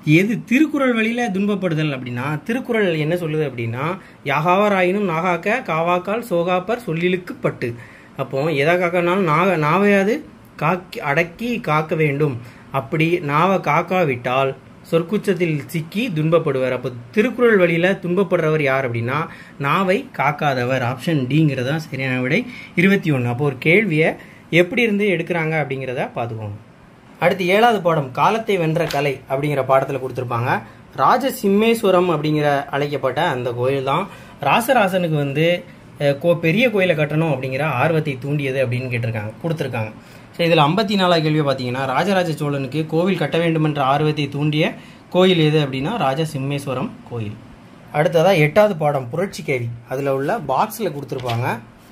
எது திருக்குறள் வழியில துன்பப்படுதல் அப்படின்னா திருக்குறள் என்ன சொல்லுது அப்படின்னா யாகாவராயினும் நாகாக்க காவாக்கால் சோகாப்பர் சொல்லிலுக்கு பட்டு அப்போ எதை காக்கனாலும் நாக நாவையாது காக்கி அடக்கி காக்க வேண்டும் அப்படி நாவை காக்காவிட்டால் சொற்குச்சத்தில் சிக்கி துன்பப்படுவார் அப்போ திருக்குறள் வழியில துன்பப்படுறவர் யார் அப்படின்னா நாவை காக்காதவர் ஆப்ஷன் டிங்கிறதா சரியான விடை இருபத்தி ஒன்று அப்போ ஒரு கேள்வியை எப்படி இருந்து எடுக்கிறாங்க அப்படிங்கிறத பார்த்துக்கோங்க அடுத்து ஏழாவது பாடம் காலத்தை வென்ற கலை அப்படிங்கிற பாடத்தில் கொடுத்துருப்பாங்க ராஜ சிம்மேஸ்வரம் அப்படிங்கிற அழைக்கப்பட்ட அந்த கோயில் தான் ராசராசனுக்கு வந்து அஹ், கோ பெரிய கோயிலை கட்டணும் அப்படிங்கிற ஆர்வத்தை தூண்டியது அப்படின்னு கேட்டிருக்காங்க கொடுத்துருக்காங்க ஸோ இதில் ஐம்பத்தி நாலாவது கேள்வி பார்த்தீங்கன்னா ராஜராஜ சோழனுக்கு கோவில் கட்ட வேண்டும் என்ற ஆர்வத்தை தூண்டிய கோயில் எது அப்படின்னா ராஜ சிம்மேஸ்வரம் கோயில் அடுத்ததாக எட்டாவது பாடம் புரட்சி கேள்வி அதில் உள்ள பாக்ஸில் கொடுத்துருப்பாங்க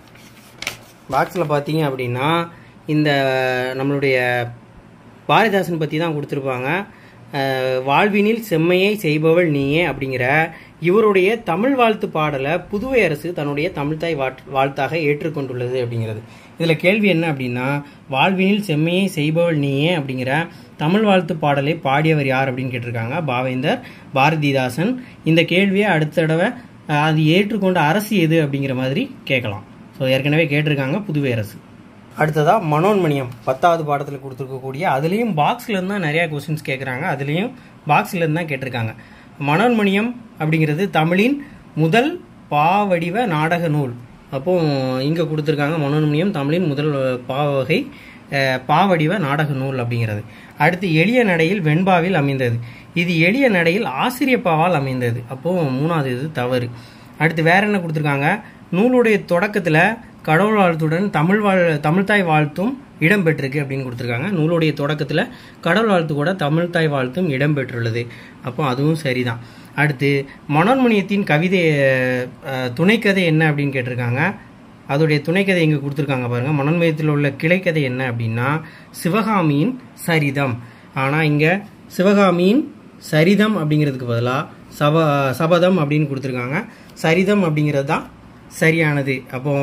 பாக்ஸில் பார்த்தீங்க அப்படின்னா இந்த நம்மளுடைய பாரதிதாசன் பற்றி தான் கொடுத்துருப்பாங்க அஹ், வாழ்வினில் செம்மையை செய்பவள் நீயே அப்படிங்கிற இவருடைய தமிழ் வாழ்த்து பாடலை புதுவை அரசு தன்னுடைய தமிழ்தாய் வாட்- வாழ்த்தாக ஏற்றுக்கொண்டுள்ளது அப்படிங்கிறது இதில் கேள்வி என்ன அப்படின்னா வாழ்வினில் செம்மையை செய்பவள் நீயே அப்படிங்கிற தமிழ் வாழ்த்து பாடலை பாடியவர் யார் அப்படின்னு கேட்டிருக்காங்க பாவேந்தர் பாரதிதாசன் இந்த கேள்வியை அடுத்த தடவை அஹ், அது ஏற்றுக்கொண்ட அரசு எது அப்படிங்கிற மாதிரி கேட்கலாம் ஸோ ஏற்கனவே கேட்டிருக்காங்க புதுவை அரசு அடுத்ததா மனோன்மணியம் பத்தாவது பாடத்தில் கொடுத்துருக்கக்கூடிய அதுலேயும் பாக்ஸ்ல இருந்து தான் நிறைய கொஸ்டின்ஸ் கேட்குறாங்க அதுலேயும் பாக்ஸ்ல இருந்து தான் கேட்டிருக்காங்க மனோன்மணியம் அப்படிங்கிறது தமிழின் முதல் பாவடிவ நாடக நூல் அப்போ இங்கே கொடுத்துருக்காங்க மனோன்மணியம் தமிழின் முதல் பாவகை அஹ், பாவடிவ நாடக நூல் அப்படிங்கிறது அடுத்து எளிய நடையில் வெண்பாவில் அமைந்தது இது எளிய நடையில் ஆசிரியப்பாவால் அமைந்தது அப்போ மூணாவது இது தவறு அடுத்து வேற என்ன கொடுத்துருக்காங்க நூலுடைய தொடக்கத்தில் கடவுள் வாழ்த்துடன் தமிழ் வாழ் தமிழ்தாய் வாழ்த்தும் இடம்பெற்றிருக்கு அப்படின்னு கொடுத்துருக்காங்க நூலுடைய தொடக்கத்தில் கடவுள் வாழ்த்து கூட தமிழ்தாய் வாழ்த்தும் இடம்பெற்றுள்ளது அப்போ அதுவும் சரிதான் அடுத்து மனோன்மணியத்தின் கவிதை அஹ், துணைக்கதை என்ன அப்படின்னு கேட்டிருக்காங்க அதோடைய துணைக்கதை இங்கே கொடுத்துருக்காங்க பாருங்க மனோன்மயத்தில் உள்ள கிளைக்கதை என்ன அப்படின்னா சிவகாமியின் சரிதம் ஆனால் இங்கே சிவகாமியின் சரிதம் அப்படிங்கிறதுக்கு பதிலாக சப சபதம் அப்படின்னு கொடுத்துருக்காங்க சரிதம் அப்படிங்கிறது தான் சரியானது அப்போ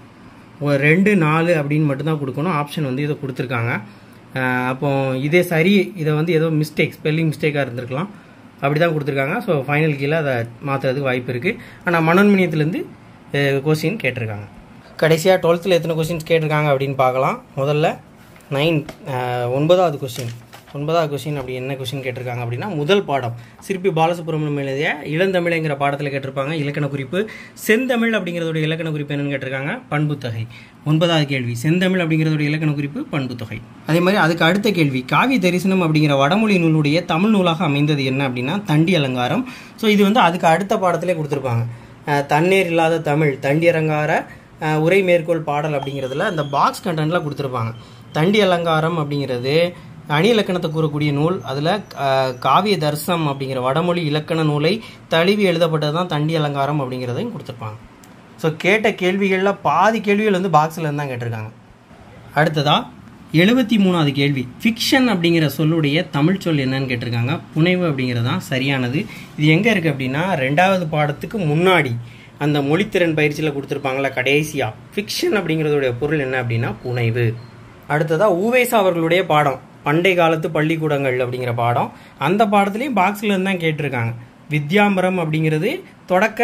ஒரு ரெண்டு நாலு அப்படின்னு மட்டும்தான் கொடுக்கணும் ஆப்ஷன் வந்து இதை கொடுத்துருக்காங்க அஹ் அப்போ இதே சரி இதை வந்து ஏதோ மிஸ்டேக் ஸ்பெல்லிங் மிஸ்டேக்காக இருந்திருக்கலாம் அப்படி தான் கொடுத்துருக்காங்க ஸோ ஃபைனல் கீழே அதை மாற்றுறதுக்கு வாய்ப்பு இருக்குது ஆனால் மனோன்மணியத்துலேருந்து கொஸ்டின் கேட்டிருக்காங்க கடைசியாக டுவெல்த்தில் எத்தனை கொஸ்டின்ஸ் கேட்டிருக்காங்க அப்படின்னு பார்க்கலாம் முதல்ல நைன் ஒன்பதாவது கொஸ்டின் ஒன்பதாவது கொஸ்டின் அப்படி என்ன கொஸ்டின் கேட்டிருக்காங்க அப்படின்னா முதல் பாடம் சிற்பி பாலசுப்ரமணியம் எழுதிய இளந்தமிழ்ங்கிற பாடத்தில் கேட்டிருப்பாங்க இலக்கண குறிப்பு செந்தமிழ் அப்படிங்கிறதோட இலக்கண குறிப்பு என்னன்னு கேட்டிருக்காங்க பண்புத்தொகை ஒன்பதாவது கேள்வி செந்தமிழ் அப்படிங்கிறதோட இலக்கண குறிப்பு பண்புத்தொகை அதே மாதிரி அதுக்கு அடுத்த கேள்வி காவி தரிசனம் அப்படிங்கிற வடமொழி நூலுடைய தமிழ் நூலாக அமைந்தது என்ன அப்படின்னா தண்டி அலங்காரம் ஸோ இது வந்து அதுக்கு அடுத்த பாடத்திலே கொடுத்துருப்பாங்க அஹ், தண்ணீர் இல்லாத தமிழ் தண்டி அலங்கார அஹ், உரை மேற்கோள் பாடல் அப்படிங்கிறதுல அந்த பாக்ஸ் கண்டென்ட்ல கொடுத்துருப்பாங்க தண்டி அலங்காரம் அப்படிங்கிறது அணி இலக்கணத்தை கூறக்கூடிய நூல் அதில் காவிய தர்சம் அப்படிங்கிற வடமொழி இலக்கண நூலை தழுவி எழுதப்பட்டது தான் தண்டி அலங்காரம் அப்படிங்கிறதையும் கொடுத்துருப்பாங்க ஸோ கேட்ட கேள்விகளில் பாதி கேள்விகள் வந்து பாக்ஸில் இருந்து தான் கேட்டிருக்காங்க அடுத்ததா எழுபத்தி மூணாவது கேள்வி ஃபிக்ஷன் அப்படிங்கிற சொல்லுடைய தமிழ் சொல் என்னன்னு கேட்டிருக்காங்க புனைவு அப்படிங்கிறது தான் சரியானது இது எங்கே இருக்குது அப்படின்னா ரெண்டாவது பாடத்துக்கு முன்னாடி அந்த மொழித்திறன் பயிற்சியில் கொடுத்துருப்பாங்களா கடைசியாக ஃபிக்ஷன் அப்படிங்கிறதுடைய பொருள் என்ன அப்படின்னா புனைவு அடுத்ததா ஊவேசா அவர்களுடைய பாடம் பண்டை காலத்து பள்ளிக்கூடங்கள் அப்படிங்கிற பாடம் அந்த பாடத்துலேயும் பாக்ஸில் இருந்து தான் கேட்டிருக்காங்க வித்யாம்பரம் அப்படிங்கிறது தொடக்க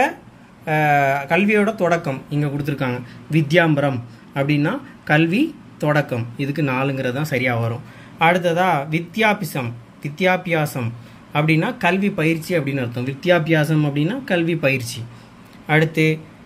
அஹ், கல்வியோட தொடக்கம் இங்கே கொடுத்துருக்காங்க வித்யாம்பரம் அப்படின்னா கல்வி தொடக்கம் இதுக்கு நாலுங்கிறது தான் சரியாக வரும் அடுத்ததா வித்யாபிசம் வித்யாபியாசம் அப்படின்னா கல்வி பயிற்சி அப்படின்னு அர்த்தம் வித்யாபியாசம் அப்படின்னா கல்வி பயிற்சி அடுத்து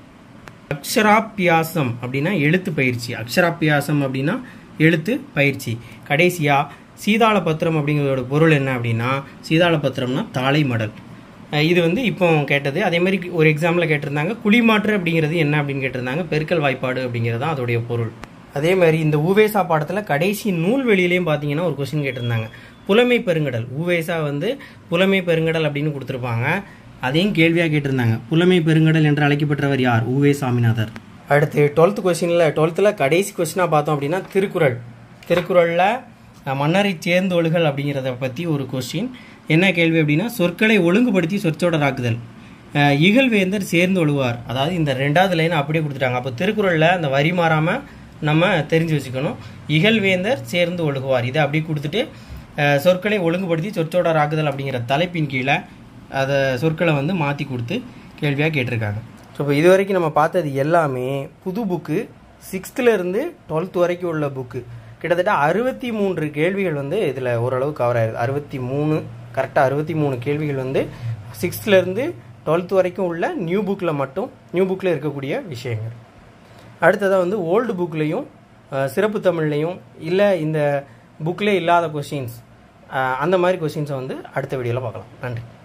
அக்ஷராபியாசம் அப்படின்னா எழுத்து பயிற்சி அக்ஷராபியாசம் அப்படின்னா எழுத்து பயிற்சி கடைசியா சீதாள பத்திரம் அப்படிங்கிறதோட பொருள் என்ன அப்படின்னா சீதாள பத்திரம்னா தாளை மடல் அஹ் இது வந்து இப்போ கேட்டது அதே மாதிரி ஒரு எக்ஸாம்பிள் கேட்டிருந்தாங்க குழிமாற்று அப்படிங்கிறது என்ன அப்படின்னு கேட்டிருந்தாங்க பெருக்கல் வாய்ப்பாடு அப்படிங்கிறது தான் அதோடைய பொருள் அதே மாதிரி இந்த ஊவேசா பாடத்தில் கடைசி நூல்வெளியிலையும் பார்த்தீங்கன்னா ஒரு கொஸ்டின் கேட்டிருந்தாங்க புலமை பெருங்கடல் ஊவேசா வந்து புலமை பெருங்கடல் அப்படின்னு கொடுத்துருப்பாங்க அதையும் கேள்வியாக கேட்டிருந்தாங்க புலமை பெருங்கடல் என்று அழைக்கப்பட்டவர் யார் ஊவே சாமிநாதர் அடுத்து டுவெல்த் கொஸ்டினில் டுவெல்த்தில் கடைசி கொஸ்டினாக பார்த்தோம் அப்படின்னா திருக்குறள் திருக்குறளில் மன்னரை சேர்ந்தொழுகள் அப்படிங்கிறத பற்றி ஒரு கொஸ்டின் என்ன கேள்வி அப்படின்னா சொற்களை ஒழுங்குபடுத்தி சொற்றொடராக்குதல் அஹ் இகழ்வேந்தர் சேர்ந்து ஒழுவார் அதாவது இந்த ரெண்டாவது லைன் அப்படியே கொடுத்துட்டாங்க அப்போ திருக்குறளில் அந்த வரி மாறாமல் நம்ம தெரிஞ்சு வச்சுக்கணும் இகழ்வேந்தர் சேர்ந்து ஒழுகுவார் இதை அப்படியே கொடுத்துட்டு அஹ், சொற்களை ஒழுங்குபடுத்தி சொற்றொடர் ஆக்குதல் அப்படிங்கிற தலைப்பின் கீழே அதை சொற்களை வந்து மாற்றி கொடுத்து கேள்வியாக கேட்டிருக்காங்க ஸோ இப்போ இது வரைக்கும் நம்ம பார்த்தது எல்லாமே புது புக்கு சிக்ஸ்த்துலேருந்து டுவெல்த் வரைக்கும் உள்ள புக்கு கிட்டத்தட்ட அறுபத்தி மூன்று கேள்விகள் வந்து இதில் ஓரளவு கவர் ஆயிருது அறுபத்தி மூணு கரெக்டாக அறுபத்தி மூணு கேள்விகள் வந்து சிக்ஸ்த்துலேருந்து டுவெல்த் வரைக்கும் உள்ள நியூ புக்கில் மட்டும் நியூ புக்கில் இருக்கக்கூடிய விஷயங்கள் அடுத்ததாக வந்து ஓல்டு புக்லேயும் சிறப்பு தமிழ்லையும் இல்லை இந்த புக்கில் இல்லாத கொஷின்ஸ் அந்த மாதிரி கொஷின்ஸை வந்து அடுத்த வீடியோவில் பார்க்கலாம் நன்றி